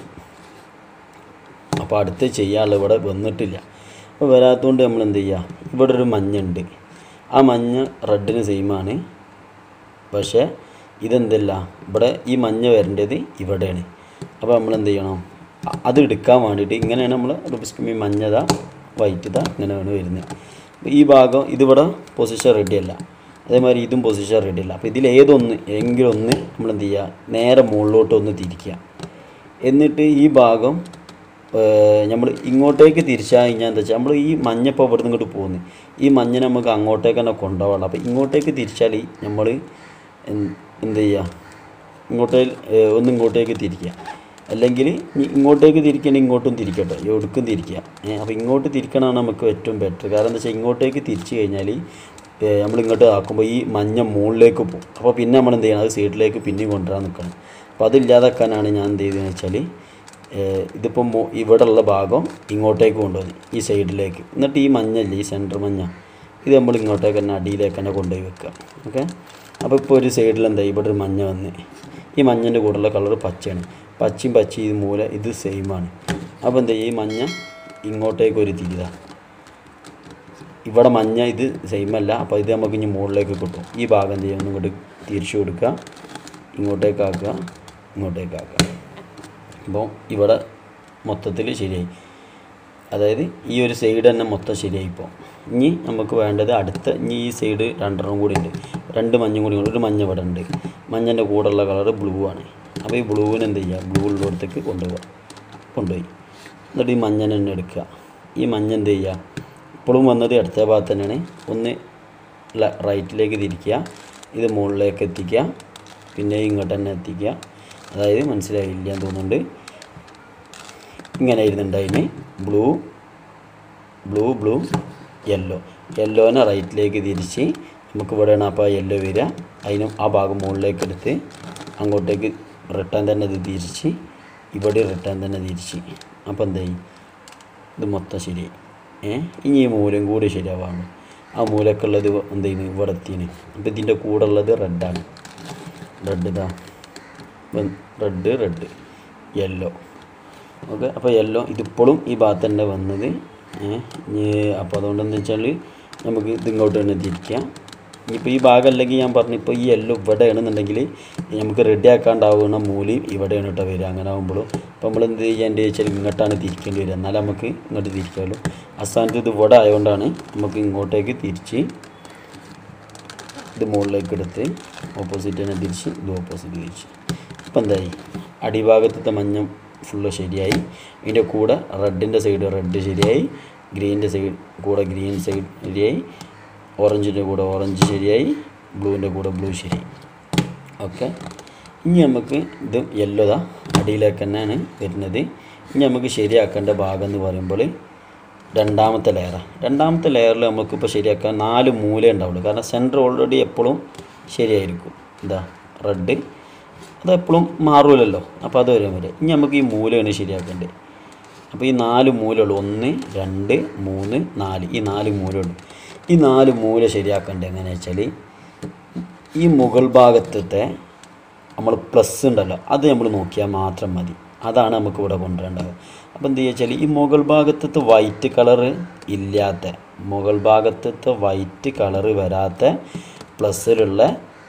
അപ്പോൾ അടുത്ത് ചെയ്യാനുള്ള ഇവിടെ വന്നിട്ടില്ല അപ്പോൾ വരാത്തതുകൊണ്ട് നമ്മൾ എന്ത് ചെയ്യുക ഇവിടെ ഒരു മഞ്ഞുണ്ട് ആ മഞ്ഞ റെഡിന് സെയിമാണ് പക്ഷേ ഇതെന്തല്ല ഇവിടെ ഈ മഞ്ഞ വരേണ്ടത് ഇവിടെയാണ് അപ്പോൾ നമ്മൾ എന്ത് ചെയ്യണം അ- അത് എടുക്കാൻ വേണ്ടിയിട്ട് ഇങ്ങനെയാണ് നമ്മൾ റുബിസ്കുമി മഞ്ഞതാ വൈറ്റ് ഇതാ ഇങ്ങനെയാണ് വരുന്നത് അപ്പോൾ ഈ ഭാഗം ഇതിവിടെ പൊസിഷൻ റെഡിയല്ല അതേമാതിരി ഇതും പൊസിഷൻ റെഡിയല്ല അപ്പോൾ ഇതിൽ ഏതൊന്ന് എങ്കിലും ഒന്ന് നമ്മൾ എന്ത് ചെയ്യുക നേരെ മുകളിലോട്ട് ഒന്ന് തിരിക്കുക എന്നിട്ട് ഈ ഭാഗം നമ്മൾ ഇങ്ങോട്ടേക്ക് തിരിച്ചാൽ കഴിഞ്ഞാൽ എന്താ വെച്ചാൽ നമ്മൾ ഈ മഞ്ഞ ഇപ്പോൾ ഇവിടെ നിന്ന് ഇങ്ങോട്ട് പോകുന്നു ഈ മഞ്ഞ നമുക്ക് അങ്ങോട്ടേക്ക് തന്നെ കൊണ്ടുപോകണം അപ്പോൾ ഇങ്ങോട്ടേക്ക് തിരിച്ചാൽ നമ്മൾ എന്ത് ചെയ്യുക ഇങ്ങോട്ടേ ഏഹ് ഒന്ന് ഇങ്ങോട്ടേക്ക് തിരിക്കുക അല്ലെങ്കിൽ ഇനി ഇങ്ങോട്ടേക്ക് തിരിക്കണമെങ്കിൽ ഇങ്ങോട്ടും തിരിക്കട്ടെ എവിടേക്കും തിരിക്കുക ഏഹ് അപ്പോൾ ഇങ്ങോട്ട് തിരിക്കണമാണ് നമുക്ക് ഏറ്റവും ബെറ്റർ കാരണം എന്താ വെച്ചാൽ ഇങ്ങോട്ടേക്ക് തിരിച്ച് കഴിഞ്ഞാൽ നമ്മൾ ഇങ്ങോട്ട് ആക്കുമ്പോൾ ഈ മഞ്ഞ മുകളിലേക്ക് പോകും അപ്പോൾ പിന്നെ നമ്മൾ എന്ത് ചെയ്യണം അത് സൈഡിലേക്ക് പിന്നെയും കൊണ്ടുവരാൻ നിൽക്കണം അപ്പോൾ അതില്ലാതാക്കാനാണ് ഞാൻ എന്ത് ചെയ്തതെന്ന് വെച്ചാൽ ഇതിപ്പം ഇവിടെ ഉള്ള ഭാഗം ഇങ്ങോട്ടേക്ക് കൊണ്ടുവന്നു ഈ സൈഡിലേക്ക് എന്നിട്ട് ഈ മഞ്ഞല്ലേ ഈ സെൻറ്റർ മഞ്ഞ ഇത് നമ്മൾ ഇങ്ങോട്ടേക്ക് തന്നെ അടിയിലേക്ക് തന്നെ കൊണ്ടുപോയി വെക്കുക ഓക്കെ അപ്പോൾ ഇപ്പോൾ ഒരു സൈഡിൽ എന്താ ഇവിടെ ഒരു മഞ്ഞ വന്ന് ഈ മഞ്ഞൻ്റെ കൂടെയുള്ള കളർ പച്ചയാണ് പച്ചയും പച്ചയും ഇത് മൂല ഇത് സെയിമാണ് അപ്പോൾ എന്താ ഈ മഞ്ഞ ഇങ്ങോട്ടേക്ക് ഒരു തിരിതാ ഇവിടെ മഞ്ഞ ഇത് സെയിം അല്ല അപ്പോൾ ഇത് നമുക്ക് ഇനി മുകളിലേക്ക് കിട്ടും ഈ ഭാഗം എന്ത് ചെയ്യാം ഇങ്ങോട്ട് തിരിച്ചു കൊടുക്കുക ഇങ്ങോട്ടേക്ക് ആക്കുക ഇങ്ങോട്ടേക്ക് ആക്കുക അപ്പോൾ ഇവിടെ മൊത്തത്തിൽ ശരിയായി അതായത് ഈ ഒരു സൈഡ് തന്നെ മൊത്തം ശരിയായി ഇപ്പോൾ ഇനി നമുക്ക് വേണ്ടത് അടുത്ത ഇനി ഈ സൈഡ് രണ്ടെണ്ണം കൂടി ഉണ്ട് രണ്ട് മഞ്ഞും കൂടി ഉണ്ട് ഒരു മഞ്ഞ ഇവിടെ ഉണ്ട് മഞ്ഞൻ്റെ കൂടെയുള്ള കളർ ബ്ലൂ ആണ് അപ്പോൾ ഈ ബ്ലൂവിന് എന്ത് ചെയ്യുക ബ്ലൂ ഉള്ളിടത്തേക്ക് കൊണ്ടുപോകുക കൊണ്ടുപോയി എന്നിട്ട് ഈ മഞ്ഞനെ തന്നെ എടുക്കുക ഈ മഞ്ഞ എന്ത് ചെയ്യുക ഇപ്പോഴും വന്നത് അടുത്ത ഭാഗത്ത് തന്നെയാണ് ഒന്ന് ല- റൈറ്റിലേക്ക് തിരിക്കുക ഇത് മുകളിലേക്ക് എത്തിക്കുക പിന്നെ ഇങ്ങോട്ട് തന്നെ എത്തിക്കുക അതായത് മനസ്സിലായില്ല എന്ന് തോന്നുന്നുണ്ട് ഇങ്ങനെ ഇരുന്നുണ്ടായിന് ബ്ലൂ ബ്ലൂ ബ്ലൂ യെല്ലോ യെല്ലോനെ റൈറ്റിലേക്ക് തിരിച്ച് നമുക്ക് ഇവിടെയാണ് അപ്പോൾ യെല്ലോ വരിക അതിനും ആ ഭാഗം മുകളിലേക്ക് എടുത്ത് അങ്ങോട്ടേക്ക് റിട്ടേൺ തന്നെ ഇത് തിരിച്ച് ഇവിടെ റിട്ടേൺ തന്നെ തിരിച്ച് അപ്പോൾ എന്തായി ഇത് മൊത്തം ശരിയായി ഏ ഇനി ഈ മൂലം കൂടി ശരിയാവാണ് ആ മൂലൊക്കെ ഉള്ളത് എന്ത് ചെയ്യുന്നു ഇവിടെ എത്തിന് അപ്പോൾ ഇതിൻ്റെ കൂടെ ഉള്ളത് റെഡാണ് റെഡ് ഇതാ റെഡ് റെഡ് യെല്ലോ ഓക്കെ അപ്പോൾ യെല്ലോ ഇതിപ്പോഴും ഈ ഭാഗത്ത് തന്നെ വന്നത് ഇനി അപ്പോൾ അതുകൊണ്ട് എന്താ വെച്ചാൽ നമുക്ക് ഇത് ഇങ്ങോട്ട് തന്നെ തിരിക്കാം ഇനിയിപ്പോൾ ഈ ഭാഗം അല്ലെങ്കിൽ ഞാൻ പറഞ്ഞു ഇപ്പോൾ ഈ യെല്ലോ ഇവിടെയാണെന്നുണ്ടെങ്കിൽ നമുക്ക് റെഡി ആക്കാണ്ടാവുന്ന മൂലി ഇവിടെയാണ് കേട്ടോ വരിക അങ്ങനെ ആകുമ്പോഴും അപ്പോൾ നമ്മൾ എന്ത് ചെയ്യേണ്ടത് വെച്ചാൽ ഇങ്ങോട്ടാണ് തിരിക്കേണ്ടി വരിക എന്നാലും നമുക്ക് ഇങ്ങോട്ട് തിരിക്കാമല്ലോ ആ സ്ഥാനത്ത് ഇത് ഇവിടെ ആയതുകൊണ്ടാണ് നമുക്ക് ഇങ്ങോട്ടേക്ക് തിരിച്ച് ഇത് മുകളിലേക്ക് എടുത്ത് ഓപ്പോസിറ്റ് തന്നെ തിരിച്ച് ഇത് ഓപ്പോസിറ്റ് തിരിച്ച് ഇപ്പം എന്തായി അടിഭാഗത്തത്തെ മഞ്ഞ ഫുള്ള് ശരിയായി ഇതിൻ്റെ കൂടെ റെഡിൻ്റെ സൈഡ് റെഡ് ശരിയായി ഗ്രീൻ്റെ സൈഡ് കൂടെ ഗ്രീൻ സൈഡ് ശരിയായി ഓറഞ്ചിൻ്റെ കൂടെ ഓറഞ്ച് ശരിയായി ബ്ലൂവിൻ്റെ കൂടെ ബ്ലൂ ശരിയായി ഓക്കെ ഇനി നമുക്ക് ഇത് യെല്ലോതാ അടിയിലേക്ക് തന്നെയാണ് വരുന്നത് ഇനി നമുക്ക് ശരിയാക്കേണ്ട ഭാഗം എന്ന് പറയുമ്പോൾ രണ്ടാമത്തെ ലെയറാണ് രണ്ടാമത്തെ ലെയറിൽ നമുക്കിപ്പോൾ ശരിയാക്കാൻ നാല് മൂല ഉണ്ടാവുള്ളൂ കാരണം സെൻറ്റർ ഓൾറെഡി എപ്പോഴും ശരിയായിരിക്കും എന്താ റെഡ് അത് എപ്പോഴും മാറൂലല്ലോ അപ്പോൾ അത് വരെ വരെ ഇനി നമുക്ക് ഈ മൂലയാണ് ശരിയാക്കേണ്ടത് അപ്പോൾ ഈ നാല് മൂലയുള്ളൂ ഒന്ന് രണ്ട് മൂന്ന് നാല് ഈ നാല് മൂലയുള്ളൂ ഈ നാല് മൂല ശരിയാക്കേണ്ടത് എങ്ങനെയാ വെച്ചാൽ ഈ മുകൾ ഭാഗത്തത്തെ നമ്മൾ പ്ലസ് ഉണ്ടല്ലോ അത് നമ്മൾ നോക്കിയാൽ മാത്രം മതി അതാണ് നമുക്ക് ഇവിടെ കൊണ്ടുവരേണ്ടത് അപ്പോൾ എന്ത് വെച്ചാൽ ഈ മുകൾ ഭാഗത്തത്തെ വൈറ്റ് കളറ് ഇല്ലാത്ത മുകൾ ഭാഗത്തത്തെ വൈറ്റ് കളറ് വരാത്ത പ്ലസ്സിലുള്ള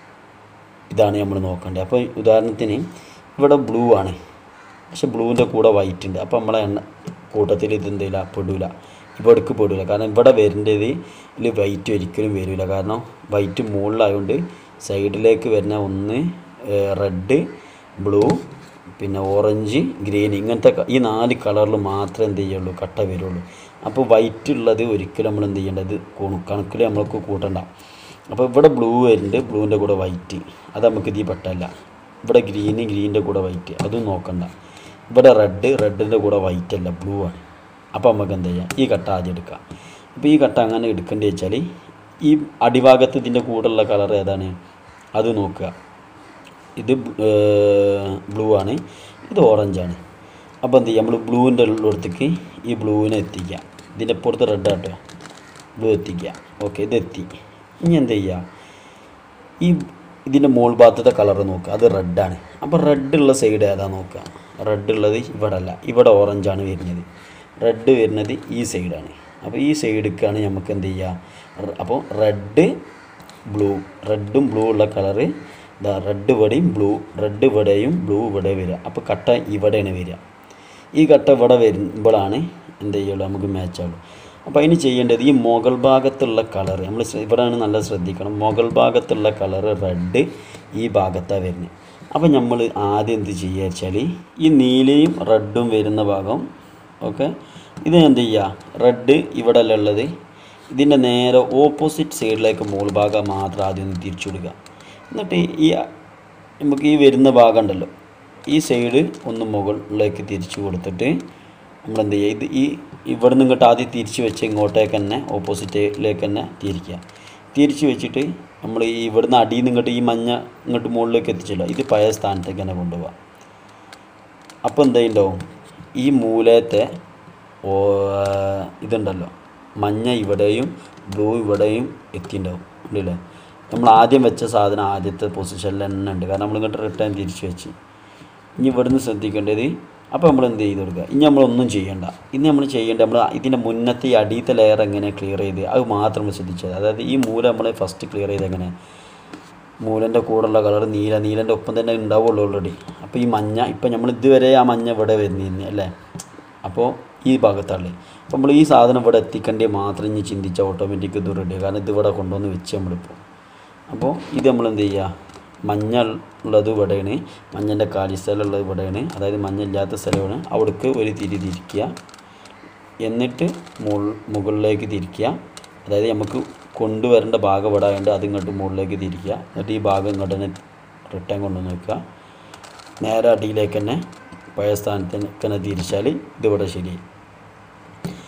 ഇതാണ് നമ്മൾ നോക്കേണ്ടത് അപ്പോൾ ഉദാഹരണത്തിന് ഇവിടെ ബ്ലൂ ആണ് പക്ഷെ ബ്ലൂവിൻ്റെ കൂടെ വൈറ്റ് ഉണ്ട് അപ്പോൾ നമ്മളെ എണ്ണ കൂട്ടത്തിൽ ഇത് എന്തില്ല പെടില്ല ഇവിടേക്ക് പെടില്ല കാരണം ഇവിടെ വരേണ്ടത് ഇതിൽ വൈറ്റ് ഒരിക്കലും വരില്ല കാരണം വൈറ്റ് മുകളിലായതുകൊണ്ട് സൈഡിലേക്ക് വരുന്ന ഒന്ന് റെഡ് ബ്ലൂ പിന്നെ ഓറഞ്ച് ഗ്രീൻ ഇങ്ങനത്തെ ക- ഈ നാല് കളറിൽ മാത്രമേ എന്ത് ചെയ്യുള്ളൂ കട്ട വരുള്ളൂ അപ്പോൾ വൈറ്റ് ഉള്ളത് ഒരിക്കലും നമ്മൾ എന്ത് ചെയ്യേണ്ടത് കണക്കിൽ നമ്മൾക്ക് കൂട്ടണ്ട അപ്പോൾ ഇവിടെ ബ്ലൂ വരുന്നുണ്ട് ബ്ലൂവിൻ്റെ കൂടെ വൈറ്റ് അത് നമുക്ക് ഇതിൽ പെട്ടല്ല ഇവിടെ ഗ്രീന് ഗ്രീനിൻ്റെ കൂടെ വൈറ്റ് അതും നോക്കണ്ട ഇവിടെ റെഡ് റെഡിൻ്റെ കൂടെ വൈറ്റ് അല്ല ബ്ലൂ ആണ് അപ്പോൾ നമുക്ക് എന്ത് ചെയ്യാം ഈ കട്ട ആദ്യം എടുക്കാം അപ്പോൾ ഈ കട്ട അങ്ങനെ എടുക്കേണ്ടത് വെച്ചാൽ ഈ അടിഭാഗത്ത് ഇതിൻ്റെ കൂടെയുള്ള കളർ ഏതാണ് അത് നോക്കുക ഇത് ബ്ലൂ ആണ് ഇത് ഓറഞ്ചാണ് അപ്പോൾ എന്ത് ചെയ്യും നമ്മൾ ബ്ലൂവിൻ്റെ ഉള്ളിടത്തേക്ക് ഈ ബ്ലൂവിനെ എത്തിക്കുക ഇതിൻ്റെ പുറത്ത് റെഡ് ആട്ടോ ബ്ലൂ എത്തിക്കുക ഓക്കെ ഇത് എത്തി ഇനി എന്ത് ചെയ്യുക ഈ ഇതിൻ്റെ മോൾ ഭാഗത്തെ കളർ നോക്കുക അത് റെഡാണ് അപ്പോൾ റെഡ് ഉള്ള സൈഡ് ഏതാ നോക്കുക റെഡ് ഉള്ളത് ഇവിടെ അല്ല ഇവിടെ ഓറഞ്ചാണ് വരുന്നത് റെഡ് വരുന്നത് ഈ സൈഡാണ് അപ്പോൾ ഈ സൈഡിലേക്കാണ് നമുക്ക് എന്ത് ചെയ്യുക അപ്പോൾ റെഡ് ബ്ലൂ റെഡും ബ്ലൂ ഉള്ള കളറ് ഇതാ റെഡ് ഇവിടെയും ബ്ലൂ റെഡ് ഇവിടെയും ബ്ലൂ ഇവിടെ വരിക അപ്പോൾ കട്ട ഇവിടെയാണ് വരിക ഈ കട്ട ഇവിടെ വരുമ്പോഴാണ് എന്ത് ചെയ്യുള്ളൂ നമുക്ക് മാച്ച് ആവുള്ളൂ അപ്പോൾ അതിന് ചെയ്യേണ്ടത് ഈ മുകൾ ഭാഗത്തുള്ള കളർ നമ്മൾ ഇവിടെയാണ് നല്ല ശ്രദ്ധിക്കണം മുകൾ ഭാഗത്തുള്ള കളർ റെഡ് ഈ ഭാഗത്താണ് വരുന്നത് അപ്പോൾ നമ്മൾ ആദ്യം എന്ത് ചെയ്യുക വെച്ചാൽ ഈ നീലയും റെഡും വരുന്ന ഭാഗം ഓക്കെ ഇത് എന്ത് ചെയ്യുക റെഡ് ഇവിടെ അല്ല ഉള്ളത് ഇതിൻ്റെ നേരെ ഓപ്പോസിറ്റ് സൈഡിലേക്ക് മുകൾ ഭാഗം മാത്രം ആദ്യം ഒന്ന് തിരിച്ചു കൊടുക്കുക എന്നിട്ട് ഈ നമുക്ക് ഈ വരുന്ന ഭാഗം ഉണ്ടല്ലോ ഈ സൈഡ് ഒന്ന് മുകളിലേക്ക് തിരിച്ചു കൊടുത്തിട്ട് നമ്മൾ എന്ത് ചെയ്യുക ഇത് ഈ ഇവിടെ നിന്ന് ഇങ്ങോട്ട് ആദ്യം തിരിച്ച് വെച്ച് ഇങ്ങോട്ടേക്ക് തന്നെ ഓപ്പോസിറ്റിലേക്ക് തന്നെ തിരിക്കുക തിരിച്ച് വെച്ചിട്ട് നമ്മൾ ഈ ഇവിടുന്ന് അടിയിൽ നിന്ന് ഇങ്ങോട്ട് ഈ മഞ്ഞ ഇങ്ങോട്ട് മുകളിലേക്ക് എത്തിച്ചല്ലോ ഇത് പഴയ സ്ഥാനത്തേക്ക് തന്നെ കൊണ്ടുപോകാം അപ്പോൾ എന്തായിട്ടുണ്ടാവും ഈ മൂലത്തെ ഓ- ഇതുണ്ടല്ലോ മഞ്ഞ ഇവിടെയും ബ്ലൂ ഇവിടെയും എത്തിയിട്ടുണ്ടാവും ഉണ്ടല്ലേ നമ്മൾ ആദ്യം വെച്ച സാധനം ആദ്യത്തെ പൊസിഷനിൽ തന്നെ ഉണ്ട് കാരണം നമ്മൾ ഇങ്ങോട്ട് റിട്ടേൺ തിരിച്ചു വെച്ച് ഇനി ഇവിടുന്ന് ശ്രദ്ധിക്കേണ്ടത് അപ്പോൾ നമ്മൾ എന്ത് ചെയ്ത് കൊടുക്കുക ഇനി നമ്മളൊന്നും ചെയ്യണ്ട ഇനി നമ്മൾ ചെയ്യേണ്ടത് നമ്മൾ ഇതിൻ്റെ മുന്നത്തെ ഈ അടിയത്തെ ലെയർ എങ്ങനെ ക്ലിയർ ചെയ്ത് അത് മാത്രം നമ്മൾ ശ്രദ്ധിച്ചത് അതായത് ഈ മൂല നമ്മൾ ഫസ്റ്റ് ക്ലിയർ ചെയ്ത് എങ്ങനെ മൂലൻ്റെ കൂടെയുള്ള കളർ നീല നീലൻ്റെ ഒപ്പം തന്നെ ഉണ്ടാവുള്ളൂ ഓൾറെഡി അപ്പോൾ ഈ മഞ്ഞ ഇപ്പം നമ്മൾ ഇതുവരെ ആ മഞ്ഞ ഇവിടെ വരുന്നിരുന്നു അല്ലേ അപ്പോൾ ഈ ഭാഗത്താണ് അപ്പോൾ നമ്മൾ ഈ സാധനം ഇവിടെ എത്തിക്കേണ്ടി മാത്രം ഇനി ചിന്തിച്ചാൽ ഓട്ടോമാറ്റിക് ഇത് റെഡി കാരണം ഇത് ഇവിടെ കൊണ്ടുവന്ന് വെച്ച് നമ്മളിപ്പോൾ അപ്പോൾ ഇത് നമ്മൾ എന്ത് ചെയ്യുക മഞ്ഞ ഉള്ളത് ഇവിടെയാണ് മഞ്ഞൻ്റെ കാലി സ്ഥലമുള്ളത് ഇവിടെയാണ് അതായത് മഞ്ഞ ഇല്ലാത്ത സ്ഥലമാണ് അവിടേക്ക് ഒരു തിരി തിരിക്കുക എന്നിട്ട് മുകൾ മുകളിലേക്ക് തിരിക്കുക അതായത് നമുക്ക് കൊണ്ടുവരേണ്ട ഭാഗം ഇവിടെ ആയതുകൊണ്ട് അത് ഇങ്ങോട്ട് മുകളിലേക്ക് തിരിക്കുക എന്നിട്ട് ഈ ഭാഗം ഇങ്ങോട്ട് തന്നെ റിട്ടേൺ കൊണ്ടുവന്ന് വെക്കുക നേരെ അടിയിലേക്ക് തന്നെ പഴയ സ്ഥാനത്തേക്ക് തന്നെ തിരിച്ചാൽ ഇതിവിടെ ശരിയായി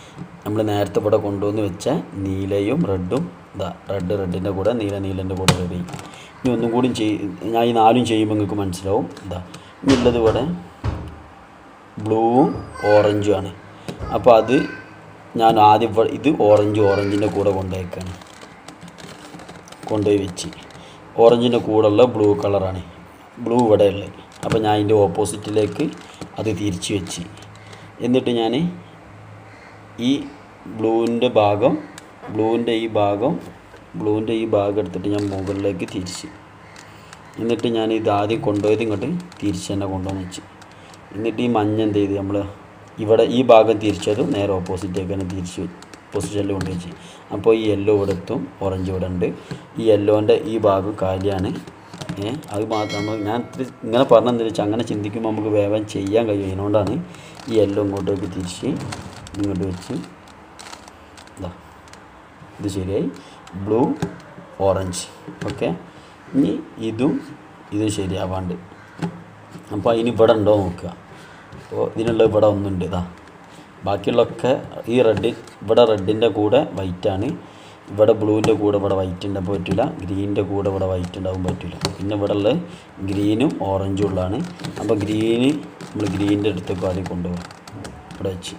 നമ്മൾ നേരത്തെ ഇവിടെ കൊണ്ടുവന്ന് വെച്ച നീലയും റെഡും ഇതാ റെഡ് റെഡിൻ്റെ കൂടെ നീല നീലൻ്റെ കൂടെ റെഡി ഇനി ഒന്നും കൂടി ചെയ് ഞാൻ ഈ നാലും ചെയ്യുമ്പോൾ നിങ്ങൾക്ക് മനസ്സിലാവും ഇതാ ഇനി ഉള്ളത് ഇവിടെ ബ്ലൂവും ഓറഞ്ചും ആണ് അപ്പോൾ അത് ഞാൻ ആദ്യം ഇവ- ഇത് ഓറഞ്ച് ഓറഞ്ചിൻ്റെ കൂടെ കൊണ്ടുപോയേക്കാണ് കൊണ്ടുപോയി വെച്ച് ഓറഞ്ചിൻ്റെ കൂടെയുള്ള ബ്ലൂ കളറാണ് ബ്ലൂ ഇവിടെ ഉള്ളത് അപ്പോൾ ഞാൻ അതിൻ്റെ ഓപ്പോസിറ്റിലേക്ക് അത് തിരിച്ച് വെച്ച് എന്നിട്ട് ഞാൻ ഈ ബ്ലൂവിൻ്റെ ഭാഗം ബ്ലൂവിൻ്റെ ഈ ഭാഗം ബ്ലൂവിൻ്റെ ഈ ഭാഗം എടുത്തിട്ട് ഞാൻ മുകളിലേക്ക് തിരിച്ച് എന്നിട്ട് ഞാൻ ഇത് ആദ്യം കൊണ്ടുപോയത് ഇങ്ങോട്ട് തിരിച്ച് തന്നെ കൊണ്ടുവന്ന് വെച്ച് എന്നിട്ട് ഈ മഞ്ഞ എന്ത് ചെയ്ത് നമ്മൾ ഇവിടെ ഈ ഭാഗം തിരിച്ചതും നേരെ ഓപ്പോസിറ്റേക്ക് തന്നെ തിരിച്ച് പൊസിഷനിൽ കൊണ്ടുവച്ച് അപ്പോൾ ഈ യെല്ലോ ഇവിടെ എത്തും ഓറഞ്ച് ഇവിടെ ഉണ്ട് ഈ യെല്ലോൻ്റെ ഈ ഭാഗം കാലിയാണ് ഏ അത് മാത്രം നമ്മൾ ഞാൻ ഇത്തിരി ഇങ്ങനെ പറഞ്ഞെന്താ വെച്ചാൽ അങ്ങനെ ചിന്തിക്കുമ്പോൾ നമുക്ക് വേഗം ചെയ്യാൻ കഴിയും അതിനോണ്ടാണ് ഈ യെല്ലോ ഇങ്ങോട്ടേക്ക് തിരിച്ച് ഇങ്ങോട്ട് വെച്ച് ഇതാ ഇത് ശരിയായി ബ്ലൂ ഓറഞ്ച് ഓക്കെ ഇനി ഇതും ഇതും ശരിയാവാണ്ട് അപ്പോൾ അതിന് ഇവിടെ ഉണ്ടോ നോക്കുക അപ്പോൾ ഇതിനുള്ള ഇവിടെ ഒന്നുണ്ട് ഇതാ ബാക്കിയുള്ളതൊക്കെ ഈ റെഡ് ഇവിടെ റെഡിൻ്റെ കൂടെ വൈറ്റാണ് ഇവിടെ ബ്ലൂവിൻ്റെ കൂടെ ഇവിടെ വൈറ്റ് ഉണ്ടാകാൻ പറ്റില്ല ഗ്രീനിൻ്റെ കൂടെ ഇവിടെ വൈറ്റ് ഉണ്ടാകാൻ പറ്റില്ല പിന്നെ ഇവിടെ ഉള്ളത് ഗ്രീനും ഓറഞ്ചും ഉള്ളതാണ് അപ്പോൾ ഗ്രീന് നമ്മൾ ഗ്രീനിൻ്റെ അടുത്തേക്ക് ആദ്യം കൊണ്ടുപോകാം ഇവിടെ വെച്ച്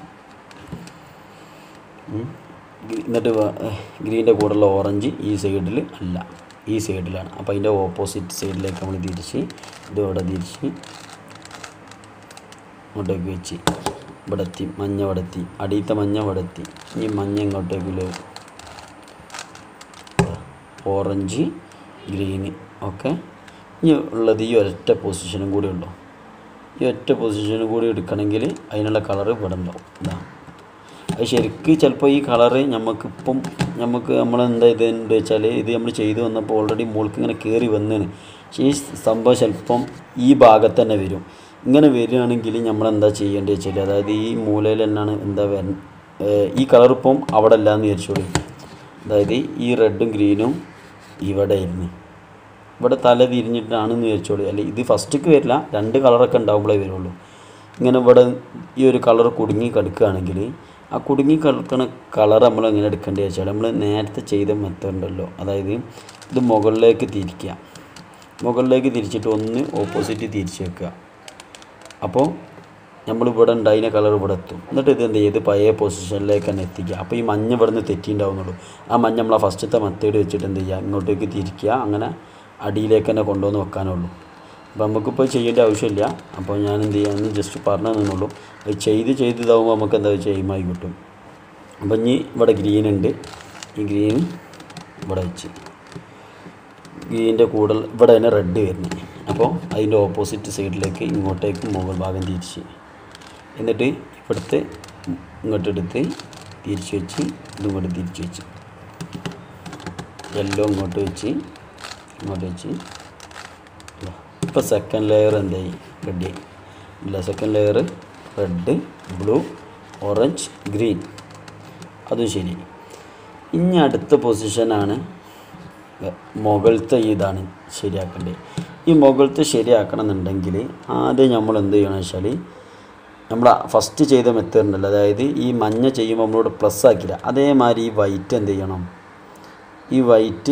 ഉം. ഗ്രീ- എന്നിട്ട് ഗ്രീൻ്റെ കൂടെയുള്ള ഓറഞ്ച് ഈ സൈഡിൽ അല്ല ഈ സൈഡിലാണ് അപ്പോൾ അതിൻ്റെ ഓപ്പോസിറ്റ് സൈഡിലേക്ക് നമ്മൾ തിരിച്ച് ഇത് ഇവിടെ തിരിച്ച് ഇങ്ങോട്ടേക്ക് വെച്ച് ഇവിടെ എത്തി മഞ്ഞ ഇവിടെ എത്തി അടിയത്തെ മഞ്ഞ ഇവിടെ എത്തി ഈ മഞ്ഞ ഇങ്ങോട്ടേക്ക് ലേ- ഓറഞ്ച് ഗ്രീന് ഓക്കെ ഇനി ഉള്ളത് ഈ ഒരൊറ്റ പൊസിഷനും കൂടി ഉള്ളൂ ഈ ഒറ്റ പൊസിഷനും കൂടി എടുക്കണമെങ്കിൽ അതിനുള്ള കളറ് ഇവിടെ ഉണ്ടാവും ഇതാ അത് ശരിക്ക് ചിലപ്പോൾ ഈ കളറ് നമുക്കിപ്പം നമുക്ക് നമ്മൾ എന്താ ഇതെന്ന് വെച്ചാൽ ഇത് നമ്മൾ ചെയ്തു വന്നപ്പോൾ ഓൾറെഡി മുകൾക്ക് ഇങ്ങനെ കയറി വന്നതാണ് പക്ഷേ ഈ സംഭവം ചിലപ്പം ഈ ഭാഗത്ത് തന്നെ വരും ഇങ്ങനെ വരികയാണെങ്കിൽ നമ്മൾ എന്താ ചെയ്യേണ്ടത് വെച്ചാൽ അതായത് ഈ മൂലയിൽ തന്നെയാണ് എന്താ വര ഈ കളർ ഇപ്പം അവിടെ അല്ല എന്ന് വിചാരിച്ചോളൂ അതായത് ഈ റെഡും ഗ്രീനും ഇവിടെ ആയിരുന്നു ഇവിടെ തല തിരിഞ്ഞിട്ടാണെന്ന് വിചാരിച്ചോളൂ അല്ലെ ഇത് ഫസ്റ്റ്ക്ക് വരില്ല രണ്ട് കളറൊക്കെ ഉണ്ടാകുമ്പോഴേ വരുള്ളൂ ഇങ്ങനെ ഇവിടെ ഈ ഒരു കളർ കുടുങ്ങി കിടക്കുകയാണെങ്കിൽ ആ കുടുങ്ങി കിടക്കുന്ന കളർ നമ്മൾ എങ്ങനെ എടുക്കേണ്ടത് വെച്ചാൽ നമ്മൾ നേരത്തെ ചെയ്ത മെത്തേഡ് ഉണ്ടല്ലോ അതായത് ഇത് മുകളിലേക്ക് തിരിക്കുക മുകളിലേക്ക് തിരിച്ചിട്ട് ഒന്ന് ഓപ്പോസിറ്റ് തിരിച്ച് വെക്കുക അപ്പോൾ നമ്മൾ ഇവിടെ ഉണ്ടായിരുന്ന കളർ ഇവിടെ എത്തും എന്നിട്ട് ഇത് എന്ത് ചെയ്ത് പഴയ പൊസിഷനിലേക്ക് തന്നെ എത്തിക്കുക അപ്പോൾ ഈ മഞ്ഞ ഇവിടെ നിന്ന് തെറ്റിയിട്ടുണ്ടാവുന്നുള്ളൂ ആ മഞ്ഞ നമ്മൾ ആ ഫസ്റ്റത്തെ മെത്തേഡ് വെച്ചിട്ട് എന്ത് ചെയ്യുക ഇങ്ങോട്ടേക്ക് തിരിക്കുക അങ്ങനെ അടിയിലേക്ക് തന്നെ കൊണ്ടുവന്ന് വെക്കാനുള്ളൂ അപ്പോൾ നമുക്കിപ്പോൾ ചെയ്യേണ്ട ആവശ്യമില്ല അപ്പോൾ ഞാൻ എന്ത് ചെയ്യാമെന്ന് ജസ്റ്റ് പറഞ്ഞു തന്നുള്ളൂ അത് ചെയ്ത് ചെയ്ത് ഇതാവുമ്പോൾ നമുക്ക് എന്താ വെച്ചാൽ എയിമായി കിട്ടും അപ്പം ഇനി ഇവിടെ ഗ്രീൻ ഉണ്ട് ഈ ഗ്രീൻ ഇവിടെ വെച്ച് ഗ്രീൻ്റെ കൂടെ ഇവിടെ തന്നെ റെഡ് വരുന്നത് അപ്പോൾ അതിൻ്റെ ഓപ്പോസിറ്റ് സൈഡിലേക്ക് ഇങ്ങോട്ടേക്ക് മുകൾ ഭാഗം തിരിച്ച് എന്നിട്ട് ഇവിടുത്തെ ഇങ്ങോട്ട് എടുത്ത് തിരിച്ച് വെച്ച് ഇതും ഇങ്ങോട്ട് തിരിച്ച് വെച്ച് യെല്ലോ ഇങ്ങോട്ട് വെച്ച് ഇങ്ങോട്ട് വെച്ച് ഇപ്പോൾ സെക്കൻഡ് ലെയർ എന്തായി റെഡി ഇല്ല second layer red blue orange green അതും ശരി ഇനി അടുത്ത പൊസിഷനാണ് മുകളിലത്തെ ഇതാണ് ശരിയാക്കേണ്ടത് ഈ മുകളിലത്തെ ശരിയാക്കണം എന്നുണ്ടെങ്കിൽ ആദ്യം നമ്മൾ എന്ത് ചെയ്യണം വെച്ചാൽ നമ്മൾ ഫസ്റ്റ് ചെയ്ത മെത്തേഡ് ഉണ്ടല്ലോ അതായത് ഈ മഞ്ഞ ചെയ്യുമ്പോൾ നമ്മളോട് പ്ലസ് ആക്കില്ല അതേമാതിരി ഈ വൈറ്റ് എന്ത് ചെയ്യണം ഈ വൈറ്റ്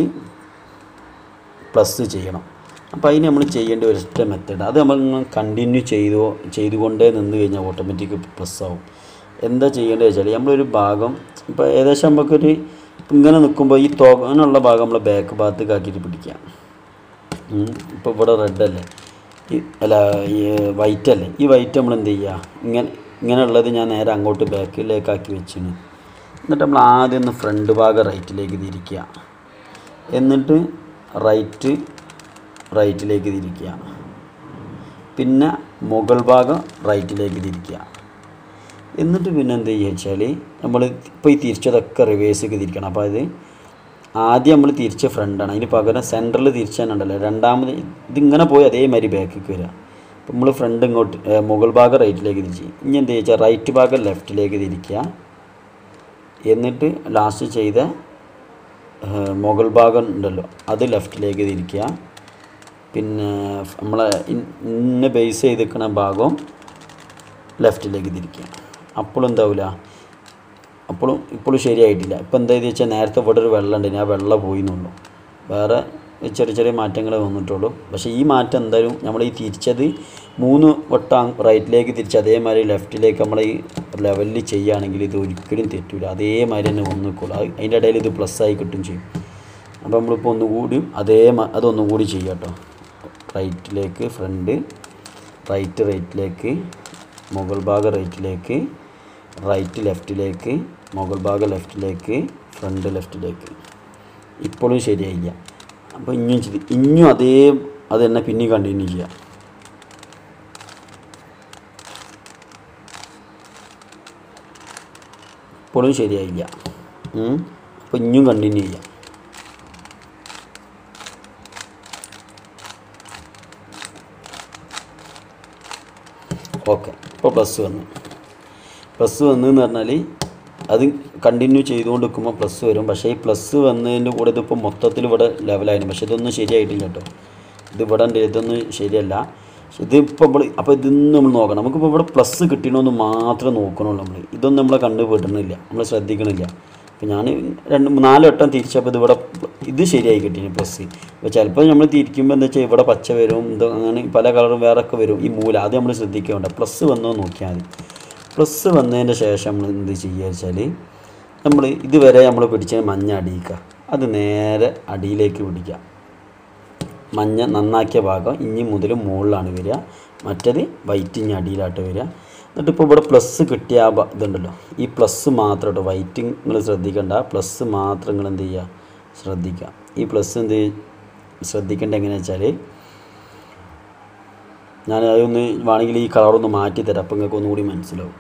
പ്ലസ് ചെയ്യണം അപ്പോൾ അതിന് നമ്മൾ ചെയ്യേണ്ട ഒരൊറ്റ മെത്തേഡ് അത് നമ്മൾ കണ്ടിന്യൂ ചെയ്തു ചെയ്തുകൊണ്ടേ നിന്ന് കഴിഞ്ഞാൽ ഓട്ടോമാറ്റിക് പ്ലസ് ആവും എന്താ ചെയ്യേണ്ടത് വെച്ചാൽ നമ്മളൊരു ഭാഗം ഇപ്പോൾ ഏകദേശം നമുക്കൊരു ഇങ്ങനെ നിൽക്കുമ്പോൾ ഈ തോകാനുള്ള ഭാഗം നമ്മൾ ബാക്ക് ഭാഗത്തേക്ക് ആക്കിയിട്ട് പിടിക്കാം ഇപ്പോൾ ഇവിടെ റെഡ് അല്ലേ ഈ അല്ല ഈ വൈറ്റ് അല്ലേ ഈ വൈറ്റ് നമ്മൾ എന്ത് ചെയ്യുക ഇങ്ങനെ ഇങ്ങനെയുള്ളത് ഞാൻ നേരെ അങ്ങോട്ട് ബാക്കിലേക്ക് ആക്കി വെച്ചിന് എന്നിട്ട് നമ്മൾ ആദ്യം ഒന്ന് ഫ്രണ്ട് ഭാഗം റൈറ്റിലേക്ക് തിരിക്കുക എന്നിട്ട് റൈറ്റ് റൈറ്റിലേക്ക് തിരിക്കുക പിന്നെ മുകൾ ഭാഗം റൈറ്റിലേക്ക് തിരിക്കുക എന്നിട്ട് പിന്നെ എന്ത് ചെയ്യുക വെച്ചാൽ നമ്മൾ ഇപ്പോൾ ഈ തിരിച്ചതൊക്കെ റിവേഴ്സിലേക്ക് തിരിക്കണം അപ്പോൾ അത് ആദ്യം നമ്മൾ തിരിച്ച ഫ്രണ്ടാണ് അതിന് പകരം സെൻറ്ററിൽ തിരിച്ചാനുണ്ടല്ലോ രണ്ടാമത് ഇതിങ്ങനെ പോയി അതേമാതിരി ബാക്കിലേക്ക് വരിക അപ്പോൾ നമ്മൾ ഫ്രണ്ട് ഇങ്ങോട്ട് ഏ, മുകൾ ഭാഗം റൈറ്റിലേക്ക് തിരിച്ച് ഇനി എന്ത് വെച്ചാൽ റൈറ്റ് ഭാഗം ലെഫ്റ്റിലേക്ക് തിരിക്കുക എന്നിട്ട് ലാസ്റ്റ് ചെയ്ത ഏ, മുകൾ ഭാഗം ഉണ്ടല്ലോ അത് ലെഫ്റ്റിലേക്ക് തിരിക്കുക പിന്നെ ഫ് നമ്മളെ ഇൻ- ഇന്ന ബേസ് ചെയ്തിരിക്കുന്ന ഭാഗം ലെഫ്റ്റിലേക്ക് തിരിക്കുക അപ്പോൾ എന്താവില്ല അപ്പോഴും ഇപ്പോഴും ശരിയായിട്ടില്ല ഇപ്പം എന്താ വെച്ചാൽ നേരത്തെ ഇവിടെ ഒരു വെള്ളം ഉണ്ട് ആ വെള്ളം പോയി എന്നുള്ളൂ വേറെ ചെറിയ ചെറിയ മാറ്റങ്ങളെ വന്നിട്ടുള്ളൂ പക്ഷേ ഈ മാറ്റം എന്തായാലും നമ്മൾ ഈ തിരിച്ചത് മൂന്ന് വട്ടം റൈറ്റിലേക്ക് തിരിച്ച് അതേമാതിരി ലെഫ്റ്റിലേക്ക് നമ്മൾ ഈ ലെവലിൽ ചെയ്യുകയാണെങ്കിൽ ഇത് ഒരിക്കലും തെറ്റില്ല അതേമാതിരി തന്നെ വന്ന് നിൽക്കുള്ളൂ അത് അതിൻ്റെ ഇടയിൽ ഇത് പ്ലസ് ആയി കിട്ടും ചെയ്യും അപ്പോൾ നമ്മളിപ്പോൾ ഒന്നുകൂടി അതേ മ- അതൊന്നും കൂടി ചെയ്യാം കേട്ടോ റൈറ്റിലേക്ക് ഫ്രണ്ട് റൈറ്റ് റൈറ്റിലേക്ക് മുകൾ ഭാഗം റൈറ്റിലേക്ക് റൈറ്റ് ലെഫ്റ്റിലേക്ക് മുകൾ ഭാഗം ലെഫ്റ്റിലേക്ക് ഫ്രണ്ട് ലെഫ്റ്റിലേക്ക് ഇപ്പോഴും ശരിയായില്ല അപ്പോൾ ഇനിയും ചെയ്ത് ഇനിയും അതേ അത് തന്നെ പിന്നെ കണ്ടിന്യൂ ചെയ്യാം ഇപ്പോഴും ശരിയായില്ല ഉം. അപ്പോൾ ഇനിയും കണ്ടിന്യൂ ചെയ്യാം ഓക്കെ ഇപ്പോൾ പ്ലസ് വന്നു പ്ലസ് വന്നു എന്ന് പറഞ്ഞാൽ അത് കണ്ടിന്യൂ ചെയ്തുകൊണ്ട് നിൽക്കുമ്പോൾ പ്ലസ് വരും പക്ഷേ ഈ പ്ലസ് വന്നതിൻ്റെ കൂടെ ഇതിപ്പോൾ മൊത്തത്തിൽ ഇവിടെ ലെവലായിരുന്നു പക്ഷേ ഇതൊന്നും ശരിയായിട്ടില്ല കേട്ടോ ഇത് ഇവിടെ ഉണ്ട് ഇതൊന്നും ശരിയല്ല പക്ഷെ ഇതിപ്പോൾ നമ്മൾ അപ്പോൾ ഇതൊന്നും നമ്മൾ നോക്കണം നമുക്കിപ്പോൾ ഇവിടെ പ്ലസ് കിട്ടണമെന്ന് മാത്രമേ നോക്കണുള്ളൂ നമ്മൾ ഇതൊന്നും നമ്മളെ കണ്ടു പെടുന്നില്ല നമ്മൾ ശ്രദ്ധിക്കണില്ല അപ്പോൾ ഞാൻ രണ്ട് നാല് വട്ടം തിരിച്ചപ്പോൾ ഇത് ഇവിടെ ഇത് ശരിയായി കിട്ടീന് പ്ലസ് അപ്പോൾ ചിലപ്പോൾ നമ്മൾ തിരിക്കുമ്പോൾ എന്താ വെച്ചാൽ ഇവിടെ പച്ച വരും ഇത് അങ്ങനെ പല കളറും വേറെ ഒക്കെ വരും ഈ മൂല അത് നമ്മൾ ശ്രദ്ധിക്കേണ്ട പ്ലസ് വന്നോ നോക്കിയാൽ മതി പ്ലസ് വന്നതിൻ്റെ ശേഷം നമ്മൾ എന്ത് ചെയ്യുക വെച്ചാൽ നമ്മൾ ഇതുവരെ നമ്മൾ പിടിച്ച മഞ്ഞ അടിയിക്കുക അത് നേരെ അടിയിലേക്ക് പിടിക്കുക മഞ്ഞ നന്നാക്കിയ ഭാഗം ഇനി മുതൽ മുകളിലാണ് വരിക മറ്റത് വൈറ്റ് ഇനി അടിയിലായിട്ട് വരിക എന്നിട്ട് ഇപ്പോൾ ഇവിടെ പ്ലസ് കിട്ടിയ ആ ഭ- ഇതുണ്ടല്ലോ ഈ പ്ലസ് മാത്രം കേട്ടോ വൈറ്റ് നിങ്ങൾ ശ്രദ്ധിക്കേണ്ട പ്ലസ് മാത്രം നിങ്ങൾ എന്ത് ചെയ്യുക ശ്രദ്ധിക്കുക ഈ പ്ലസ് എന്ത് ശ്രദ്ധിക്കേണ്ട എങ്ങനെയാണെന്ന് വെച്ചാൽ ഞാൻ അതൊന്ന് വേണമെങ്കിൽ ഈ കളറൊന്ന് മാറ്റി തരാം അപ്പം നിങ്ങൾക്ക് ഒന്നുകൂടി മനസ്സിലാവും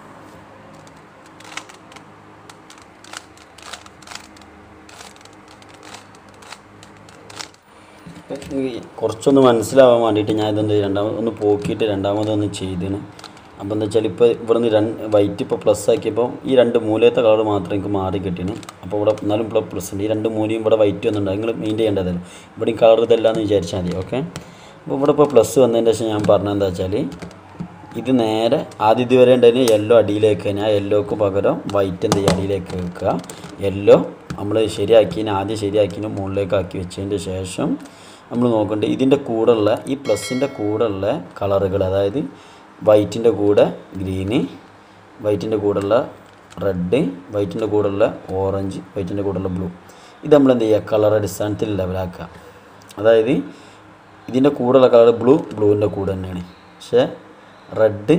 ഈ കുറച്ചൊന്ന് മനസ്സിലാവാൻ വേണ്ടിയിട്ട് ഞാൻ ഇതെന്ത് രണ്ടാമത് ഒന്ന് പോക്കിയിട്ട് രണ്ടാമതൊന്ന് ചെയ്തിന് അപ്പോൾ എന്താ വെച്ചാൽ ഇപ്പോൾ ഇവിടുന്ന് രണ്ട് വൈറ്റ് ഇപ്പോൾ പ്ലസ് ആക്കിയപ്പോൾ ഈ രണ്ട് മൂലത്തെ കളർ മാത്രം എനിക്ക് മാറി കിട്ടിന് അപ്പോൾ ഇവിടെ എന്നാലും ഇവിടെ പ്ലസ് ഉണ്ട് ഈ രണ്ട് മൂലയും ഇവിടെ വൈറ്റ് വന്നിട്ടുണ്ട് നിങ്ങൾ മെയിൻ ചെയ്യേണ്ടതല്ലോ ഇവിടെയും കളർ ഇതല്ലാന്ന് വിചാരിച്ചാൽ മതി ഓക്കെ അപ്പോൾ ഇവിടെ ഇപ്പോൾ പ്ലസ് വന്നതിൻ്റെ ശേഷം ഞാൻ പറഞ്ഞത് എന്താ വെച്ചാൽ ഇത് നേരെ ആദ്യം ഇതുവരെ ഉണ്ടായിരുന്ന യെല്ലോ അടിയിലേക്ക് കഴിഞ്ഞാൽ യെല്ലോക്ക് പകരം വൈറ്റ് എന്ത് ചെയ്യുക അടിയിലേക്ക് വെക്കുക യെല്ലോ നമ്മൾ ശരിയാക്കിയതിന് ആദ്യം ശരിയാക്കിയതിന് മുകളിലേക്ക് ആക്കി വെച്ചതിൻ്റെ ശേഷം നമ്മൾ നോക്കേണ്ടത് ഇതിൻ്റെ കൂടെയുള്ള ഈ പ്ലസിൻ്റെ കൂടെയുള്ള കളറുകൾ അതായത് വൈറ്റിൻ്റെ കൂടെ ഗ്രീന് വൈറ്റിൻ്റെ കൂടെയുള്ള റെഡ് വൈറ്റിൻ്റെ കൂടെയുള്ള ഓറഞ്ച് വൈറ്റിൻ്റെ കൂടെയുള്ള ബ്ലൂ ഇത് നമ്മൾ എന്ത് ചെയ്യുക കളർ അടിസ്ഥാനത്തിൽ ലെവലാക്കുക അതായത് ഇതിൻ്റെ കൂടെയുള്ള കളർ ബ്ലൂ ബ്ലൂവിൻ്റെ കൂടെ തന്നെയാണ് പക്ഷേ റെഡ്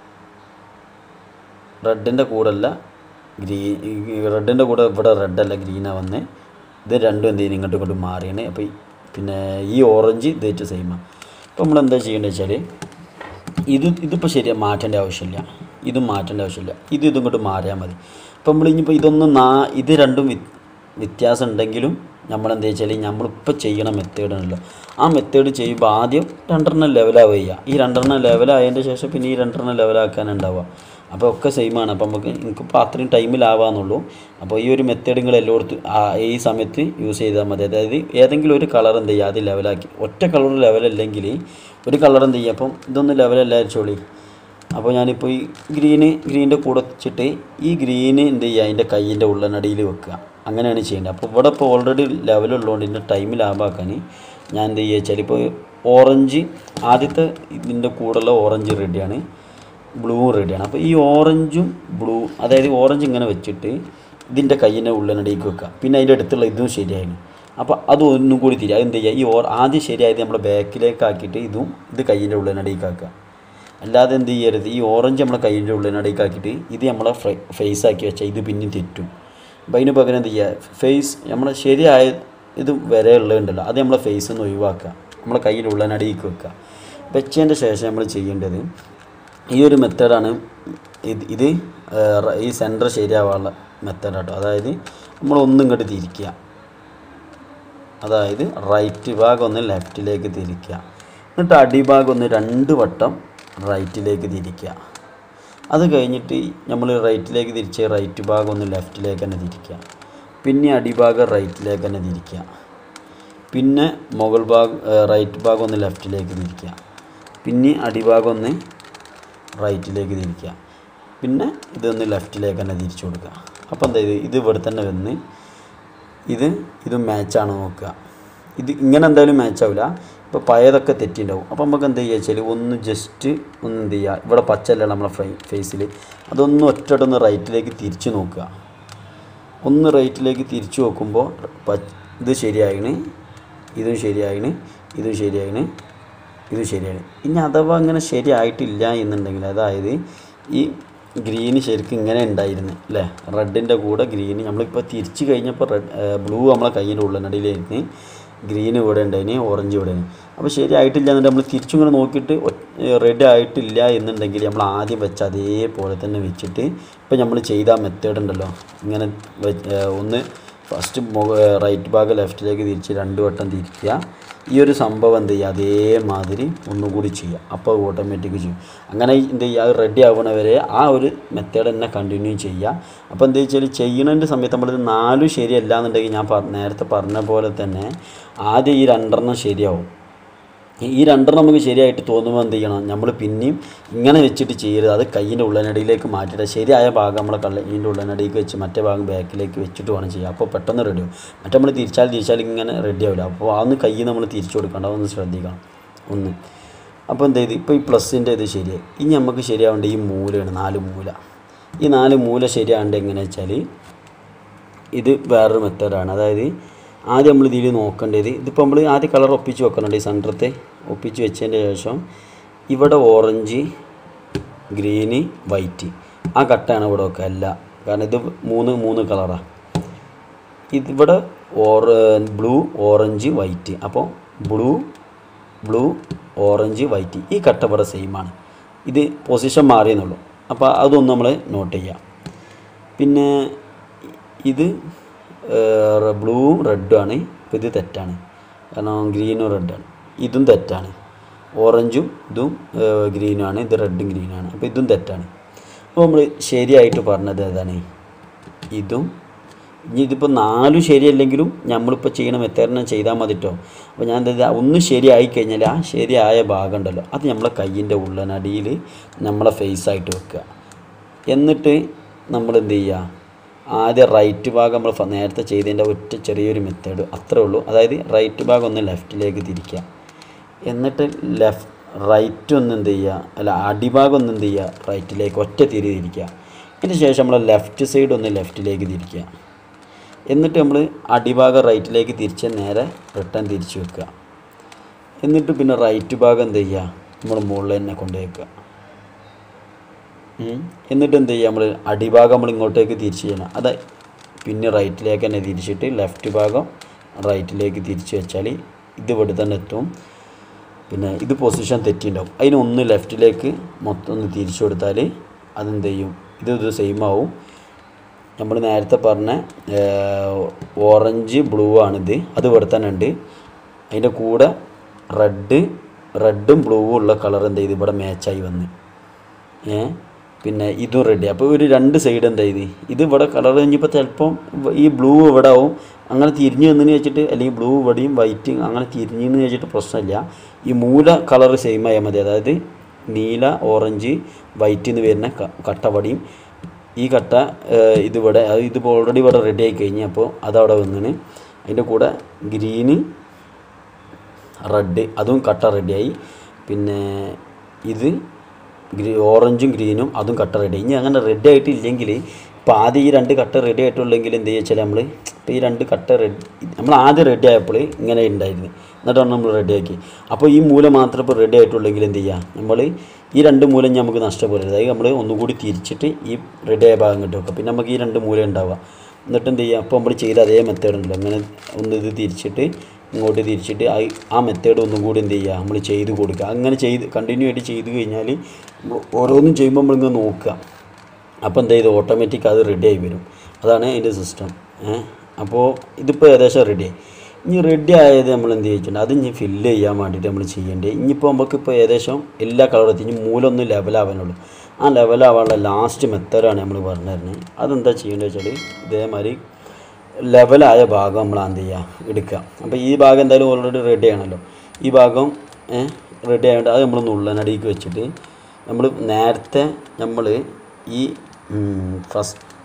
റെഡിൻ്റെ കൂടെയല്ല ഗ്രീൻ റെഡിൻ്റെ കൂടെ ഇവിടെ റെഡല്ല ഗ്രീനാണ് വന്നത് ഇത് രണ്ടും എന്ത് ചെയ്യുന്നു ഇങ്ങോട്ടും ഇങ്ങോട്ടും മാറിയാണ് അപ്പോൾ ഈ- പിന്നെ ഈ ഓറഞ്ച് ഇതേറ്റ് സെയിമാണ് അപ്പോൾ നമ്മൾ എന്താ ചെയ്യേണ്ടത് വെച്ചാൽ ഇത് ഇതിപ്പോൾ ശരിയാ മാറ്റേണ്ട ആവശ്യമില്ല ഇതും മാറ്റേണ്ട ആവശ്യമില്ല ഇത് ഇതും ഇങ്ങോട്ട് മാറിയാൽ മതി അപ്പോൾ നമ്മൾ ഇനിയിപ്പോൾ ഇതൊന്നും നാ ഇത് രണ്ടും വ്യ- വ്യത്യാസം ഉണ്ടെങ്കിലും നമ്മൾ എന്താ വെച്ചാൽ നമ്മളിപ്പോൾ ചെയ്യണ മെത്തേഡാണല്ലോ ആ മെത്തേഡ് ചെയ്യുമ്പോൾ ആദ്യം രണ്ടെണ്ണം ലെവലാവുക ചെയ്യുക ഈ രണ്ടെണ്ണം ലെവലായതിൻ്റെ ശേഷം പിന്നെ ഈ രണ്ടെണ്ണം ലെവലാക്കാനുണ്ടാവുക അപ്പോൾ ഒക്കെ സെയിമാണ് അപ്പോൾ നമുക്ക് എനിക്കിപ്പോൾ അത്രയും ടൈമിലാവാന്നുള്ളൂ അപ്പോൾ ഈ ഒരു മെത്തേഡ് നിങ്ങൾ എല്ലായിടത്തും ആ ഈ സമയത്ത് യൂസ് ചെയ്താൽ മതി അതായത് ഏതെങ്കിലും ഒരു കളർ എന്ത് ചെയ്യുക അത് ലെവലാക്കി ഒറ്റ കളർ ലെവലല്ലെങ്കിൽ ഒരു കളർ എന്ത് ചെയ്യുക അപ്പം ഇതൊന്നും ലെവലല്ല വെച്ചോളി അപ്പോൾ ഞാനിപ്പോൾ ഈ ഗ്രീന് ഗ്രീനിൻ്റെ കൂടെ വെച്ചിട്ട് ഈ ഗ്രീന് എന്ത് ചെയ്യുക അതിൻ്റെ കയ്യിൻ്റെ ഉള്ളനടിയിൽ വെക്കുക അങ്ങനെയാണ് ചെയ്യേണ്ടത് അപ്പോൾ ഇവിടെ ഇപ്പോൾ ഓൾറെഡി ലെവലുള്ളതുകൊണ്ട് ഇതിൻ്റെ ടൈം ലാഭമാക്കാൻ ഞാൻ എന്ത് ചെയ്യുക വെച്ചാൽ ഇപ്പോൾ ഓറഞ്ച് ആദ്യത്തെ ഇതിൻ്റെ കൂടെയുള്ള ഓറഞ്ച് റെഡിയാണ് ബ്ലൂവും റെഡിയാണ് അപ്പോൾ ഈ ഓറഞ്ചും ബ്ലൂ അതായത് ഓറഞ്ച് ഇങ്ങനെ വെച്ചിട്ട് ഇതിൻ്റെ കയ്യിൻ്റെ ഉള്ളനടിക്ക് വെക്കുക പിന്നെ അതിൻ്റെ അടുത്തുള്ള ഇതും ശരിയായിരുന്നു അപ്പോൾ അത് ഒന്നും കൂടി തിരിയുക എന്ത് ചെയ്യുക ഈ ഓർ ആദ്യം ശരിയായത് നമ്മുടെ ബാക്കിലേക്ക് ആക്കിയിട്ട് ഇതും ഇത് കയ്യിൻ്റെ ഉള്ളനടിക്ക് ആക്കുക അല്ലാതെ എന്ത് ചെയ്യരുത് ഈ ഓറഞ്ച് നമ്മളെ കയ്യിൻ്റെ ഉള്ളിനടിക്ക് ആക്കിയിട്ട് ഇത് നമ്മളെ ഫേസ് ആക്കി വെച്ചാൽ ഇത് പിന്നെയും തെറ്റും അപ്പോൾ അതിന് പകരം എന്ത് ചെയ്യുക ഫേസ് നമ്മളെ ശരിയായ ഇത് വരെ ഉള്ളതുണ്ടല്ലോ അത് നമ്മളെ ഫേസ് ഒന്ന് ഒഴിവാക്കുക നമ്മളെ കയ്യിൽ ഉള്ളനടിക്ക് വെക്കുക വെച്ചതിൻ്റെ ശേഷം നമ്മൾ ചെയ്യേണ്ടത് ഈ ഒരു മെത്തേഡാണ് ഇത് ഇത് ആ, റ- ഈ സെൻറ്റർ ശരിയാവാനുള്ള മെത്തേഡ് കേട്ടോ അതായത് നമ്മൾ ഒന്നും ഇങ്ങോട്ട് തിരിക്കുക അതായത് റൈറ്റ് ഭാഗം ഒന്ന് ലെഫ്റ്റിലേക്ക് തിരിക്കുക എന്നിട്ട് അടിഭാഗം ഒന്ന് രണ്ട് വട്ടം റൈറ്റിലേക്ക് തിരിക്കുക അത് കഴിഞ്ഞിട്ട് നമ്മൾ റൈറ്റിലേക്ക് തിരിച്ച് റൈറ്റ് ഭാഗം ഒന്ന് ലെഫ്റ്റിലേക്ക് തന്നെ തിരിക്കുക പിന്നെ അടിഭാഗം റൈറ്റിലേക്ക് തന്നെ തിരിക്കുക പിന്നെ മുകൾ ഭാഗം റൈറ്റ് ഭാഗം ഒന്ന് ലെഫ്റ്റിലേക്ക് തിരിക്കുക പിന്നെ അടിഭാഗം ഒന്ന് റൈറ്റിലേക്ക് തിരിക്കുക പിന്നെ ഇതൊന്ന് ലെഫ്റ്റിലേക്ക് തന്നെ തിരിച്ചു കൊടുക്കുക അപ്പോൾ എന്താ ഇത് ഇത് ഇവിടെ തന്നെ വന്ന് ഇത് ഇത് മാച്ചാണ് നോക്കുക ഇത് ഇങ്ങനെ എന്തായാലും മാച്ച് ആവില്ല ഇപ്പോൾ പഴയതൊക്കെ തെറ്റിണ്ടാവും അപ്പോൾ നമുക്ക് എന്ത് ചെയ്യുക വെച്ചാൽ ഒന്ന് ജസ്റ്റ് ഒന്ന് എന്ത് ചെയ്യുക ഇവിടെ പച്ചല്ല നമ്മളെ ഫ്രൈ ഫേസിൽ അതൊന്ന് ഒറ്റടൊന്ന് റൈറ്റിലേക്ക് തിരിച്ച് നോക്കുക ഒന്ന് റൈറ്റിലേക്ക് തിരിച്ചു നോക്കുമ്പോൾ പ- ഇത് ശരിയായിന് ഇതും ശരിയായിന് ഇതും ശരിയായിന് ഇതും ശരിയാണ് ഇനി അഥവാ അങ്ങനെ ശരിയായിട്ടില്ല എന്നുണ്ടെങ്കിൽ അതായത് ഈ ഗ്രീന് ശരിക്കും ഇങ്ങനെ ഉണ്ടായിരുന്നു അല്ലേ റെഡിൻ്റെ കൂടെ ഗ്രീന് നമ്മളിപ്പോൾ തിരിച്ച് കഴിഞ്ഞപ്പോൾ റെഡ് ബ്ലൂ നമ്മളെ കയ്യിൻ്റെ ഉള്ളനടിയിലായിരുന്നു ഗ്രീൻ ഇവിടെ ഉണ്ടായിന് ഓറഞ്ച് ഇവിടെ ഉണ്ടായിന് അപ്പോൾ ശരിയായിട്ടില്ല എന്നുണ്ടെങ്കിൽ നമ്മൾ തിരിച്ചും ഇങ്ങനെ നോക്കിയിട്ട് റെഡി ആയിട്ടില്ല എന്നുണ്ടെങ്കിൽ നമ്മൾ ആദ്യം വെച്ച അതേപോലെ തന്നെ വെച്ചിട്ട് ഇപ്പം നമ്മൾ ചെയ്ത ആ മെത്തേഡ് ഉണ്ടല്ലോ ഇങ്ങനെ വെ- ഏ, ഒന്ന് ഫസ്റ്റ് മുഖ റൈറ്റ് ഭാഗം ലെഫ്റ്റിലേക്ക് തിരിച്ച് രണ്ട് വട്ടം തിരിക്കുക ഈ ഒരു സംഭവം എന്ത് ചെയ്യുക അതേമാതിരി ഒന്നുകൂടി ചെയ്യുക അപ്പോൾ ഓട്ടോമാറ്റിക് ചെയ്യും അങ്ങനെ എന്ത് ചെയ്യുക അത് റെഡി ആവണവരെ ആ ഒരു മെത്തേഡ് തന്നെ കണ്ടിന്യൂ ചെയ്യുക അപ്പോൾ എന്താ വെച്ചാൽ ചെയ്യുന്നതിൻ്റെ സമയത്ത് നമ്മളിത് നാലും ശരിയല്ല എന്നുണ്ടെങ്കിൽ ഞാൻ പറ നേരത്തെ പറഞ്ഞ പോലെ തന്നെ ആദ്യം ഈ രണ്ടെണ്ണം ശരിയാവും ഈ രണ്ടെണ്ണം നമുക്ക് ശരിയായിട്ട് തോന്നുമ്പോൾ എന്ത് ചെയ്യണം നമ്മൾ പിന്നെയും ഇങ്ങനെ വെച്ചിട്ട് ചെയ്യരുത് അത് കയ്യിൻ്റെ ഉള്ളനടിയിലേക്ക് മാറ്റിയിട്ട് ശരിയായ ഭാഗം നമ്മളെ കള്ളിൻ്റെ ഉള്ളനടിയിലേക്ക് വെച്ച് മറ്റേ ഭാഗം ബാക്കിലേക്ക് വെച്ചിട്ട് വേണം ചെയ്യാം അപ്പോൾ പെട്ടെന്ന് റെഡി ആവും മറ്റേ നമ്മൾ തിരിച്ചാൽ തിരിച്ചാൽ ഇങ്ങനെ റെഡി ആവില്ല അപ്പോൾ ആ ഒന്ന് കൈ നമ്മൾ തിരിച്ചു കൊടുക്കണം അതൊന്ന് ശ്രദ്ധിക്കണം ഒന്ന് അപ്പോൾ എന്ത് ചെയ്ത് ഇപ്പോൾ ഈ പ്ലസിൻ്റെ ഇത് ശരിയായി ഇനി നമുക്ക് ശരിയാവേണ്ട ഈ മൂലയാണ് നാല് മൂല ഈ നാല് മൂല ശരിയാവേണ്ട എങ്ങനെയാ വെച്ചാൽ ഇത് വേറൊരു മെത്തേഡാണ് അതായത് ആദ്യം നമ്മൾ ഇതിൽ നോക്കേണ്ടത് ഇതിപ്പോൾ നമ്മൾ ആദ്യം കളർ ഒപ്പിച്ച് വെക്കുന്നുണ്ട് ഈ സെൻറ്ററത്തെ ഒപ്പിച്ച് വെച്ചതിൻ്റെ ശേഷം ഇവിടെ ഓറഞ്ച് ഗ്രീന് വൈറ്റ് ആ കട്ടാണ് ഇവിടെ വെക്കുക അല്ല കാരണം ഇത് മൂന്ന് മൂന്ന് കളറാണ് ഇതിവിടെ ഓറ ബ്ലൂ ഓറഞ്ച് വൈറ്റ് അപ്പോൾ ബ്ലൂ ബ്ലൂ ഓറഞ്ച് വൈറ്റ് ഈ കട്ട ഇവിടെ സെയിമാണ് ഇത് പൊസിഷൻ മാറിയെന്നുള്ളൂ അപ്പോൾ അതൊന്ന് നമ്മൾ നോട്ട് ചെയ്യാം പിന്നെ ഇത് ബ്ലൂവും റെഡും ആണ് ഇപ്പോൾ ഇത് തെറ്റാണ് കാരണം ഗ്രീനും റെഡാണ് ഇതും തെറ്റാണ് ഓറഞ്ചും ഇതും ഗ്രീനും ആണ് ഇത് റെഡും ഗ്രീനാണ് അപ്പോൾ ഇതും തെറ്റാണ് അപ്പോൾ നമ്മൾ ശരിയായിട്ട് പറഞ്ഞത് ഏതാണ് ഇതും ഇനി ഇതിപ്പോൾ നാലും ശരിയല്ലെങ്കിലും നമ്മളിപ്പോൾ ചെയ്യണ മെത്തേഡിനെ ചെയ്താൽ മതി കേട്ടോ അപ്പോൾ ഞാൻ എന്താ ചെയ്തത്, ഒന്ന് ശരിയായി കഴിഞ്ഞാൽ ആ ശരിയായ ഭാഗം ഉണ്ടല്ലോ അത് നമ്മളെ കയ്യിൻ്റെ ഉള്ളനടിയിൽ നമ്മളെ ഫേസായിട്ട് വെക്കുക എന്നിട്ട് നമ്മൾ എന്ത് ചെയ്യുക ആദ്യം റൈറ്റ് ഭാഗം നമ്മൾ ഫ- നേരത്തെ ചെയ്തതിൻ്റെ ഒറ്റ ചെറിയൊരു മെത്തേഡ് അത്രേ ഉള്ളൂ അതായത് റൈറ്റ് ഭാഗം ഒന്ന് ലെഫ്റ്റിലേക്ക് തിരിക്കുക എന്നിട്ട് ലെഫ്റ്റ് റൈറ്റ് ഒന്ന് എന്ത് ചെയ്യുക അല്ല അടിഭാഗം ഒന്ന് എന്ത് ചെയ്യുക റൈറ്റിലേക്ക് ഒറ്റ തിരി തിരിക്കുക അതിന് ശേഷം നമ്മൾ ലെഫ്റ്റ് സൈഡ് ഒന്ന് ലെഫ്റ്റിലേക്ക് തിരിക്കുക എന്നിട്ട് നമ്മൾ അടിഭാഗം റൈറ്റിലേക്ക് തിരിച്ച് നേരെ റിട്ടേൺ തിരിച്ച് വെക്കുക എന്നിട്ട് പിന്നെ റൈറ്റ് ഭാഗം എന്ത് ചെയ്യുക നമ്മൾ മുകളിൽ തന്നെ കൊണ്ടുവയ്ക്കുക ഉം. എന്നിട്ട് എന്ത് ചെയ്യുക നമ്മൾ അടിഭാഗം നമ്മൾ ഇങ്ങോട്ടേക്ക് തിരിച്ച് ചെയ്യണം അത് പിന്നെ റൈറ്റിലേക്ക് തന്നെ തിരിച്ചിട്ട് ലെഫ്റ്റ് ഭാഗം റൈറ്റിലേക്ക് തിരിച്ച് വെച്ചാൽ ഇത് ഇവിടെ തന്നെ എത്തും പിന്നെ ഇത് പൊസിഷൻ തെറ്റിണ്ടാവും അതിന് ഒന്ന് ലെഫ്റ്റിലേക്ക് മൊത്തം ഒന്ന് തിരിച്ചു കൊടുത്താൽ അതെന്ത് ചെയ്യും ഇത് ഇത് സെയിം ആവും നമ്മൾ നേരത്തെ പറഞ്ഞ ഓറഞ്ച് ബ്ലൂ ആണിത് അത് ഇവിടെ തന്നെ ഉണ്ട് അതിൻ്റെ കൂടെ റെഡ് റെഡും ബ്ലൂവും ഉള്ള കളർ എന്ത് ചെയ്ത് ഇവിടെ മാച്ചായി വന്ന് ഏ പിന്നെ ഇതും റെഡി അപ്പോൾ ഒരു രണ്ട് സൈഡ് എന്താ ഇത് ഇത് ഇവിടെ കളർ കഴിഞ്ഞപ്പോൾ ചിലപ്പം ഈ ബ്ലൂ ഇവിടെ ആവും അങ്ങനെ തിരിഞ്ഞു നിന്നു വെച്ചിട്ട് അല്ലെങ്കിൽ ബ്ലൂ ഇവിടെയും വൈറ്റ് അങ്ങനെ തിരിഞ്ഞു എന്ന് വെച്ചിട്ട് പ്രശ്നമില്ല ഈ മൂല കളർ സെയിം ആയാൽ മതി അതായത് നീല ഓറഞ്ച് വൈറ്റ് എന്ന് വരുന്ന ക- കട്ട വടിയും ഈ കട്ട ഏഹ്, ഇതിവിടെ അത് ഇതിപ്പോൾ ഓൾറെഡി ഇവിടെ റെഡി ആയി കഴിഞ്ഞു അപ്പോൾ അതവിടെ വന്നിന് അതിൻ്റെ കൂടെ ഗ്രീന് റെഡ് അതും കട്ട റെഡിയായി പിന്നെ ഇത് ഗ്രീ ഓറഞ്ചും ഗ്രീനും അതും കട്ട റെഡി ഇനി അങ്ങനെ റെഡി ആയിട്ടില്ലെങ്കിൽ ഇപ്പോൾ ആദ്യം ഈ രണ്ട് കട്ട റെഡി ആയിട്ടുള്ളെങ്കിൽ എന്ത് ചെയ്യുക വെച്ചാൽ നമ്മൾ ഇപ്പോൾ ഈ രണ്ട് കട്ട റെഡി നമ്മൾ ആദ്യം റെഡി ആയപ്പോൾ ഇങ്ങനെ ഉണ്ടായിരുന്നു എന്നിട്ടാണ് നമ്മൾ റെഡിയാക്കി അപ്പോൾ ഈ മൂല മാത്രം ഇപ്പോൾ റെഡി ആയിട്ടുള്ളെങ്കിൽ എന്ത് ചെയ്യുക നമ്മൾ ഈ രണ്ട് മൂലം ഇനി നമുക്ക് നഷ്ടപ്പെടരുത് അതായത് നമ്മൾ ഒന്നുകൂടി തിരിച്ചിട്ട് ഈ റെഡി ആയ ഭാഗം കിട്ടും വെക്കുക പിന്നെ നമുക്ക് ഈ രണ്ട് മൂല ഉണ്ടാവുക എന്നിട്ട് എന്ത് ചെയ്യുക അപ്പോൾ നമ്മൾ ചെയ്ത അതേ മെത്തേഡ് ഉണ്ടല്ലോ അങ്ങനെ ഒന്ന് ഇത് തിരിച്ചിട്ട് ഇങ്ങോട്ട് തിരിച്ചിട്ട് ആ ആ മെത്തേഡ് ഒന്നും കൂടി എന്ത് ചെയ്യുക നമ്മൾ ചെയ്ത് കൊടുക്കുക അങ്ങനെ ചെയ്ത് കണ്ടിന്യൂ ആയിട്ട് ചെയ്ത് കഴിഞ്ഞാൽ ഓരോന്നും ചെയ്യുമ്പോൾ നമ്മളിങ്ങനെ നോക്കുക അപ്പോൾ എന്ത് ചെയ്ത് ഓട്ടോമാറ്റിക് അത് റെഡി ആയി വരും അതാണ് അതിൻ്റെ സിസ്റ്റം അപ്പോൾ ഇതിപ്പോൾ ഏകദേശം റെഡിയായി ഇനി റെഡി ആയത് നമ്മൾ എന്ത് ചെയ്തിട്ടുണ്ട് അത് ഇനി ഫില്ല് ചെയ്യാൻ വേണ്ടിയിട്ട് നമ്മൾ ചെയ്യേണ്ടത് ഇനിയിപ്പോൾ നമുക്കിപ്പോൾ ഏകദേശം എല്ലാ കളറും എത്തി ഇനി മൂലൊന്നും ലെവലാവാനുള്ളൂ ആ ലെവലാവാനുള്ള ലാസ്റ്റ് മെത്തേഡാണ് നമ്മൾ പറഞ്ഞു തരുന്നത് അതെന്താ ചെയ്യേണ്ടത് വെച്ചാൽ ഇതേമാതിരി ലെവലായ ഭാഗം നമ്മൾ എന്ത് ചെയ്യുക എടുക്കുക അപ്പോൾ ഈ ഭാഗം എന്തായാലും ഓൾറെഡി റെഡി ആണല്ലോ ഈ ഭാഗം റെഡി ആയതുകൊണ്ട് അത് നമ്മൾ നുള്ളനടിക്ക് വെച്ചിട്ട് നമ്മൾ നേരത്തെ നമ്മൾ ഈ ഫസ്റ്റ്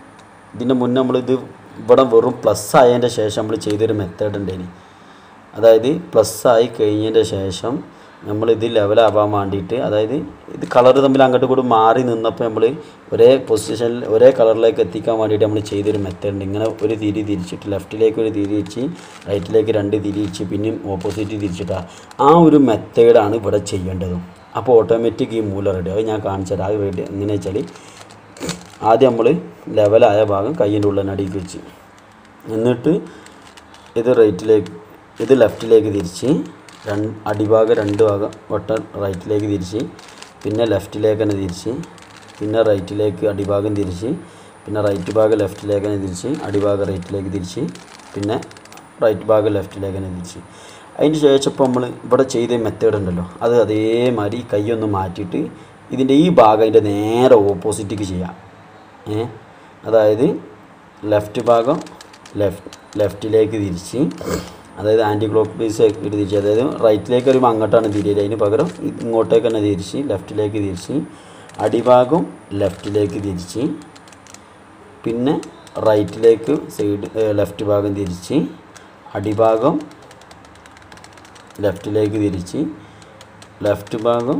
ഇതിൻ്റെ മുന്നേ നമ്മളിത് ഇവിടെ വെറും പ്ലസ് ആയതിൻ്റെ ശേഷം നമ്മൾ ചെയ്തൊരു മെത്തേഡ് ഉണ്ടേനി അതായത് പ്ലസ് ആയി കഴിഞ്ഞതിൻ്റെ ശേഷം നമ്മൾ ഇത് ലെവലാവാൻ വേണ്ടിയിട്ട് അതായത് ഇത് കളർ തമ്മിൽ അങ്ങോട്ട് കൂടി മാറി നിന്നപ്പോൾ നമ്മൾ ഒരേ പൊസിഷനിൽ ഒരേ കളറിലേക്ക് എത്തിക്കാൻ വേണ്ടിയിട്ട് നമ്മൾ ചെയ്തൊരു മെത്തേഡ് ഉണ്ട് ഇങ്ങനെ ഒരു തിരി തിരിച്ചിട്ട് ലെഫ്റ്റിലേക്ക് ഒരു തിരി തിരിച്ച് റൈറ്റിലേക്ക് രണ്ട് തിരി തിരിച്ച് പിന്നെയും ഓപ്പോസിറ്റ് തിരിച്ചിട്ടാണ് ആ ഒരു മെത്തേഡാണ് ഇവിടെ ചെയ്യേണ്ടതും അപ്പോൾ ഓട്ടോമാറ്റിക് ഈ മൂല റെഡി അത് ഞാൻ കാണിച്ചു തരാം അത് വേണ്ടി എങ്ങനെ വെച്ചാൽ ആദ്യം നമ്മൾ ലെവലായ ഭാഗം കയ്യിൻ്റെ ഉള്ളിനടിയിൽ വെച്ച് എന്നിട്ട് ഇത് റൈറ്റിലേക്ക് ഇത് ലെഫ്റ്റിലേക്ക് തിരിച്ച് രണ്ട് അടിഭാഗം രണ്ട് ഭാഗം വട്ടം റൈറ്റിലേക്ക് തിരിച്ച് പിന്നെ ലെഫ്റ്റിലേക്ക് തന്നെ തിരിച്ച് പിന്നെ റൈറ്റിലേക്ക് അടിഭാഗം തിരിച്ച് പിന്നെ റൈറ്റ് ഭാഗം ലെഫ്റ്റിലേക്ക് തന്നെ തിരിച്ച് അടിഭാഗം റൈറ്റിലേക്ക് തിരിച്ച് പിന്നെ റൈറ്റ് ഭാഗം ലെഫ്റ്റിലേക്ക് തന്നെ തിരിച്ച് അതിന് ശേഷം ഇപ്പോൾ നമ്മൾ ഇവിടെ ചെയ്ത മെത്തേഡ് ഉണ്ടല്ലോ അത് അതേമാതിരി കൈയൊന്ന് മാറ്റിയിട്ട് ഇതിൻ്റെ ഈ ഭാഗം അതിൻ്റെ നേരെ ഓപ്പോസിറ്റിക്ക് ചെയ്യാം ഏ അതായത് ലെഫ്റ്റ് ഭാഗം ലെഫ്റ്റ് ലെഫ്റ്റിലേക്ക് തിരിച്ച് അതായത് ആൻറ്റി ക്ലോക്ക് വൈസ് ആയിട്ട് തിരിച്ച് അതായത് റൈറ്റിലേക്ക് വരുമ്പോൾ അങ്ങോട്ടാണ് തിരിയത് അതിന് പകരം ഇങ്ങോട്ടേക്ക് തന്നെ തിരിച്ച് ലെഫ്റ്റിലേക്ക് തിരിച്ച് അടിഭാഗം ലെഫ്റ്റിലേക്ക് തിരിച്ച് പിന്നെ റൈറ്റിലേക്ക് സൈഡ് ലെഫ്റ്റ് ഭാഗം തിരിച്ച് അടിഭാഗം ലെഫ്റ്റിലേക്ക് തിരിച്ച് ലെഫ്റ്റ് ഭാഗം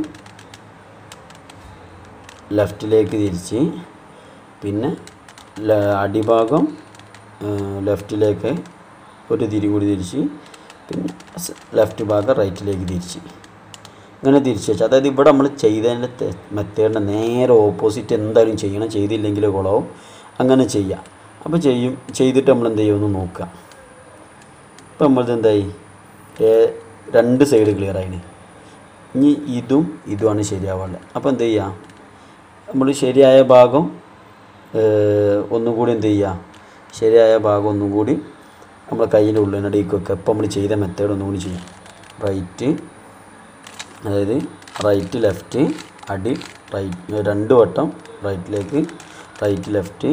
ലെഫ്റ്റിലേക്ക് തിരിച്ച് പിന്നെ ല- അടിഭാഗം ലെഫ്റ്റിലേക്ക് ഒരു തിരി കൂടി തിരിച്ച് പിന്നെ സ് ലെഫ്റ്റ് ഭാഗം റൈറ്റിലേക്ക് തിരിച്ച് ഇങ്ങനെ തിരിച്ച് വെച്ചാൽ അതായത് ഇവിടെ നമ്മൾ ചെയ്തതിൻ്റെ മെത്തേഡിൻ്റെ നേരെ ഓപ്പോസിറ്റ് എന്തായാലും ചെയ്യണം ചെയ്തില്ലെങ്കിൽ കുളവും അങ്ങനെ ചെയ്യാം അപ്പോൾ ചെയ്യും ചെയ്തിട്ട് നമ്മൾ എന്ത് ചെയ്യുമെന്ന് നോക്കുക ഇപ്പം നമ്മളത് എന്തായി ഏ- രണ്ട് സൈഡ് ക്ലിയർ ആയിന് ഇനി ഇതും ഇതുമാണ് ശരിയാവുള്ളത് അപ്പോൾ എന്ത് ചെയ്യുക നമ്മൾ ശരിയായ ഭാഗം ഏഹ്, ഒന്നും കൂടി എന്ത് ചെയ്യുക ശരിയായ ഭാഗം ഒന്നും കൂടി നമ്മൾ കയ്യിൻ്റെ ഉള്ളിനടിക്ക് വെക്കുക ഇപ്പം നമ്മൾ ചെയ്ത മെത്തേഡ് ഒന്നും കൂടി ചെയ്യാം റൈറ്റ് അതായത് റൈറ്റ് ലെഫ്റ്റ് അടി റൈറ്റ് രണ്ട് വട്ടം റൈറ്റിലേക്ക് റൈറ്റ് ലെഫ്റ്റ്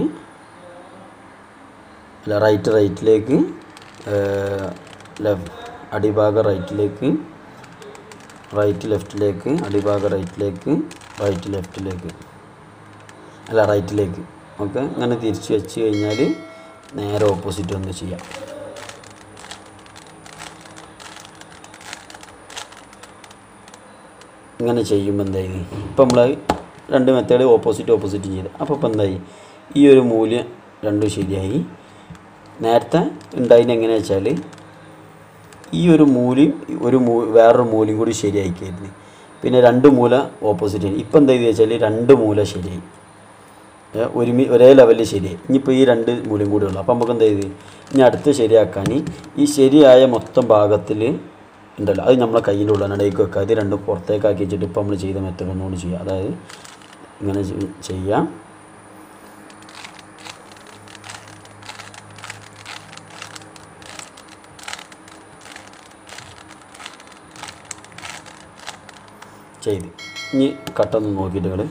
അല്ല റൈറ്റ് റൈറ്റിലേക്ക് ലെഫ് അടിഭാഗം റൈറ്റിലേക്ക് റൈറ്റ് ലെഫ്റ്റിലേക്ക് അടിഭാഗം റൈറ്റിലേക്ക് റൈറ്റ് ലെഫ്റ്റിലേക്ക് അല്ല റൈറ്റിലേക്ക് ഓക്കെ അങ്ങനെ തിരിച്ച് വെച്ച് കഴിഞ്ഞാൽ നേരെ ഓപ്പോസിറ്റ് ഒന്ന് ചെയ്യാം ഇങ്ങനെ ചെയ്യുമ്പോൾ എന്തായി ഇപ്പം നമ്മൾ രണ്ട് മെത്തേഡ് ഓപ്പോസിറ്റ് ഓപ്പോസിറ്റ് ചെയ്ത് അപ്പോൾ ഇപ്പം എന്തായി ഈ ഒരു മൂല്യം രണ്ടും ശരിയായി നേരത്തെ ഉണ്ടായതിന് എങ്ങനെയാ വെച്ചാൽ ഈ ഒരു മൂലയും ഒരു മൂ വേറൊരു മൂലയും കൂടി ശരിയായിക്കായിരുന്നു പിന്നെ രണ്ട് മൂല ഓപ്പോസിറ്റ് ആയി ഇപ്പം എന്താ വെച്ചാൽ രണ്ട് മൂല ശരിയായി ഏ, ഒരുമി ഒരേ ലെവലിൽ ശരിയായി ഇനിയിപ്പോൾ ഈ രണ്ട് മൂലയും കൂടി ഉള്ളു അപ്പോൾ നമുക്ക് എന്താ ചെയ്ത് ഇനി അടുത്ത് ശരിയാക്കാൻ ഈ ശരിയായ മൊത്തം ഭാഗത്തിൽ ഉണ്ടല്ലോ അത് നമ്മളെ കയ്യിൻ്റെ ഉള്ളതിനിടയ്ക്ക് വെക്കുക അത് രണ്ടും പുറത്തേക്കാക്കി വെച്ചിട്ട് ഇപ്പോൾ നമ്മൾ ചെയ്ത മെത്തേഡ് ഒന്നുകൂടി ചെയ്യുക അതായത് ഇങ്ങനെ ചെയ്- ചെയ്യാം ചെയ്ത് ഇനി കട്ടൊന്ന് നോക്കിയിട്ട് നിങ്ങൾ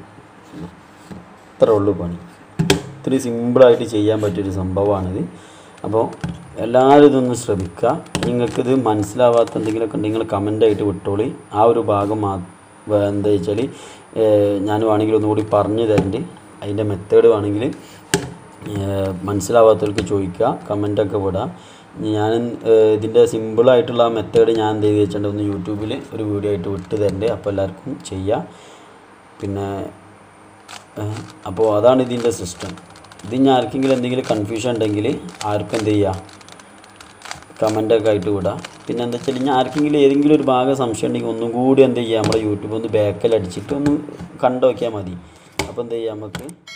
ഇത്രേ ഉള്ളൂ പണി ഇത്തിരി സിമ്പിളായിട്ട് ചെയ്യാൻ പറ്റിയൊരു സംഭവമാണിത് അപ്പോൾ എല്ലാവരും ഇതൊന്ന് ശ്രമിക്കുക നിങ്ങൾക്കിത് മനസ്സിലാവാത്ത എന്തെങ്കിലുമൊക്കെ ഉണ്ടെങ്കിൽ കമൻ്റായിട്ട് വിട്ടോളി ആ ഒരു ഭാഗം മാ വേ- എന്താ വെച്ചാൽ ഞാൻ വേണമെങ്കിൽ ഒന്നുകൂടി പറഞ്ഞു തരണ്ട് അതിൻ്റെ മെത്തേഡ് വേണമെങ്കിൽ ഏഹ് മനസ്സിലാവാത്തവർക്ക് ചോദിക്കുക കമൻ്റൊക്കെ വിടാം ഞാൻ ഏഹ് ഇതിൻ്റെ സിമ്പിളായിട്ടുള്ള ആ മെത്തേഡ് ഞാൻ എന്ത് ചെയ്ത് വെച്ചിട്ടുണ്ട് ഒന്ന് യൂട്യൂബിൽ ഒരു വീഡിയോ ആയിട്ട് വിട്ട് തരണ്ട് അപ്പോൾ എല്ലാവർക്കും ചെയ്യാം പിന്നെ ഏഹ് അപ്പോൾ അതാണ് ഇതിൻ്റെ സിസ്റ്റം ഇത് ഇനി ആർക്കെങ്കിലും എന്തെങ്കിലും കൺഫ്യൂഷൻ ഉണ്ടെങ്കിൽ ആർക്കും എന്ത് ചെയ്യുക കമൻ്റൊക്കെ ആയിട്ട് വിടാം പിന്നെ എന്താ വെച്ചാൽ ഇനി ആർക്കെങ്കിലും ഏതെങ്കിലും ഒരു ഭാഗം സംശയം ഉണ്ടെങ്കിൽ ഒന്നും കൂടി എന്ത് ചെയ്യുക നമ്മുടെ യൂട്യൂബ് ഒന്ന് ബാക്കിൽ അടിച്ചിട്ട് ഒന്ന് കണ്ടു നോക്കിയാൽ മതി അപ്പോൾ എന്ത് ചെയ്യാം നമുക്ക്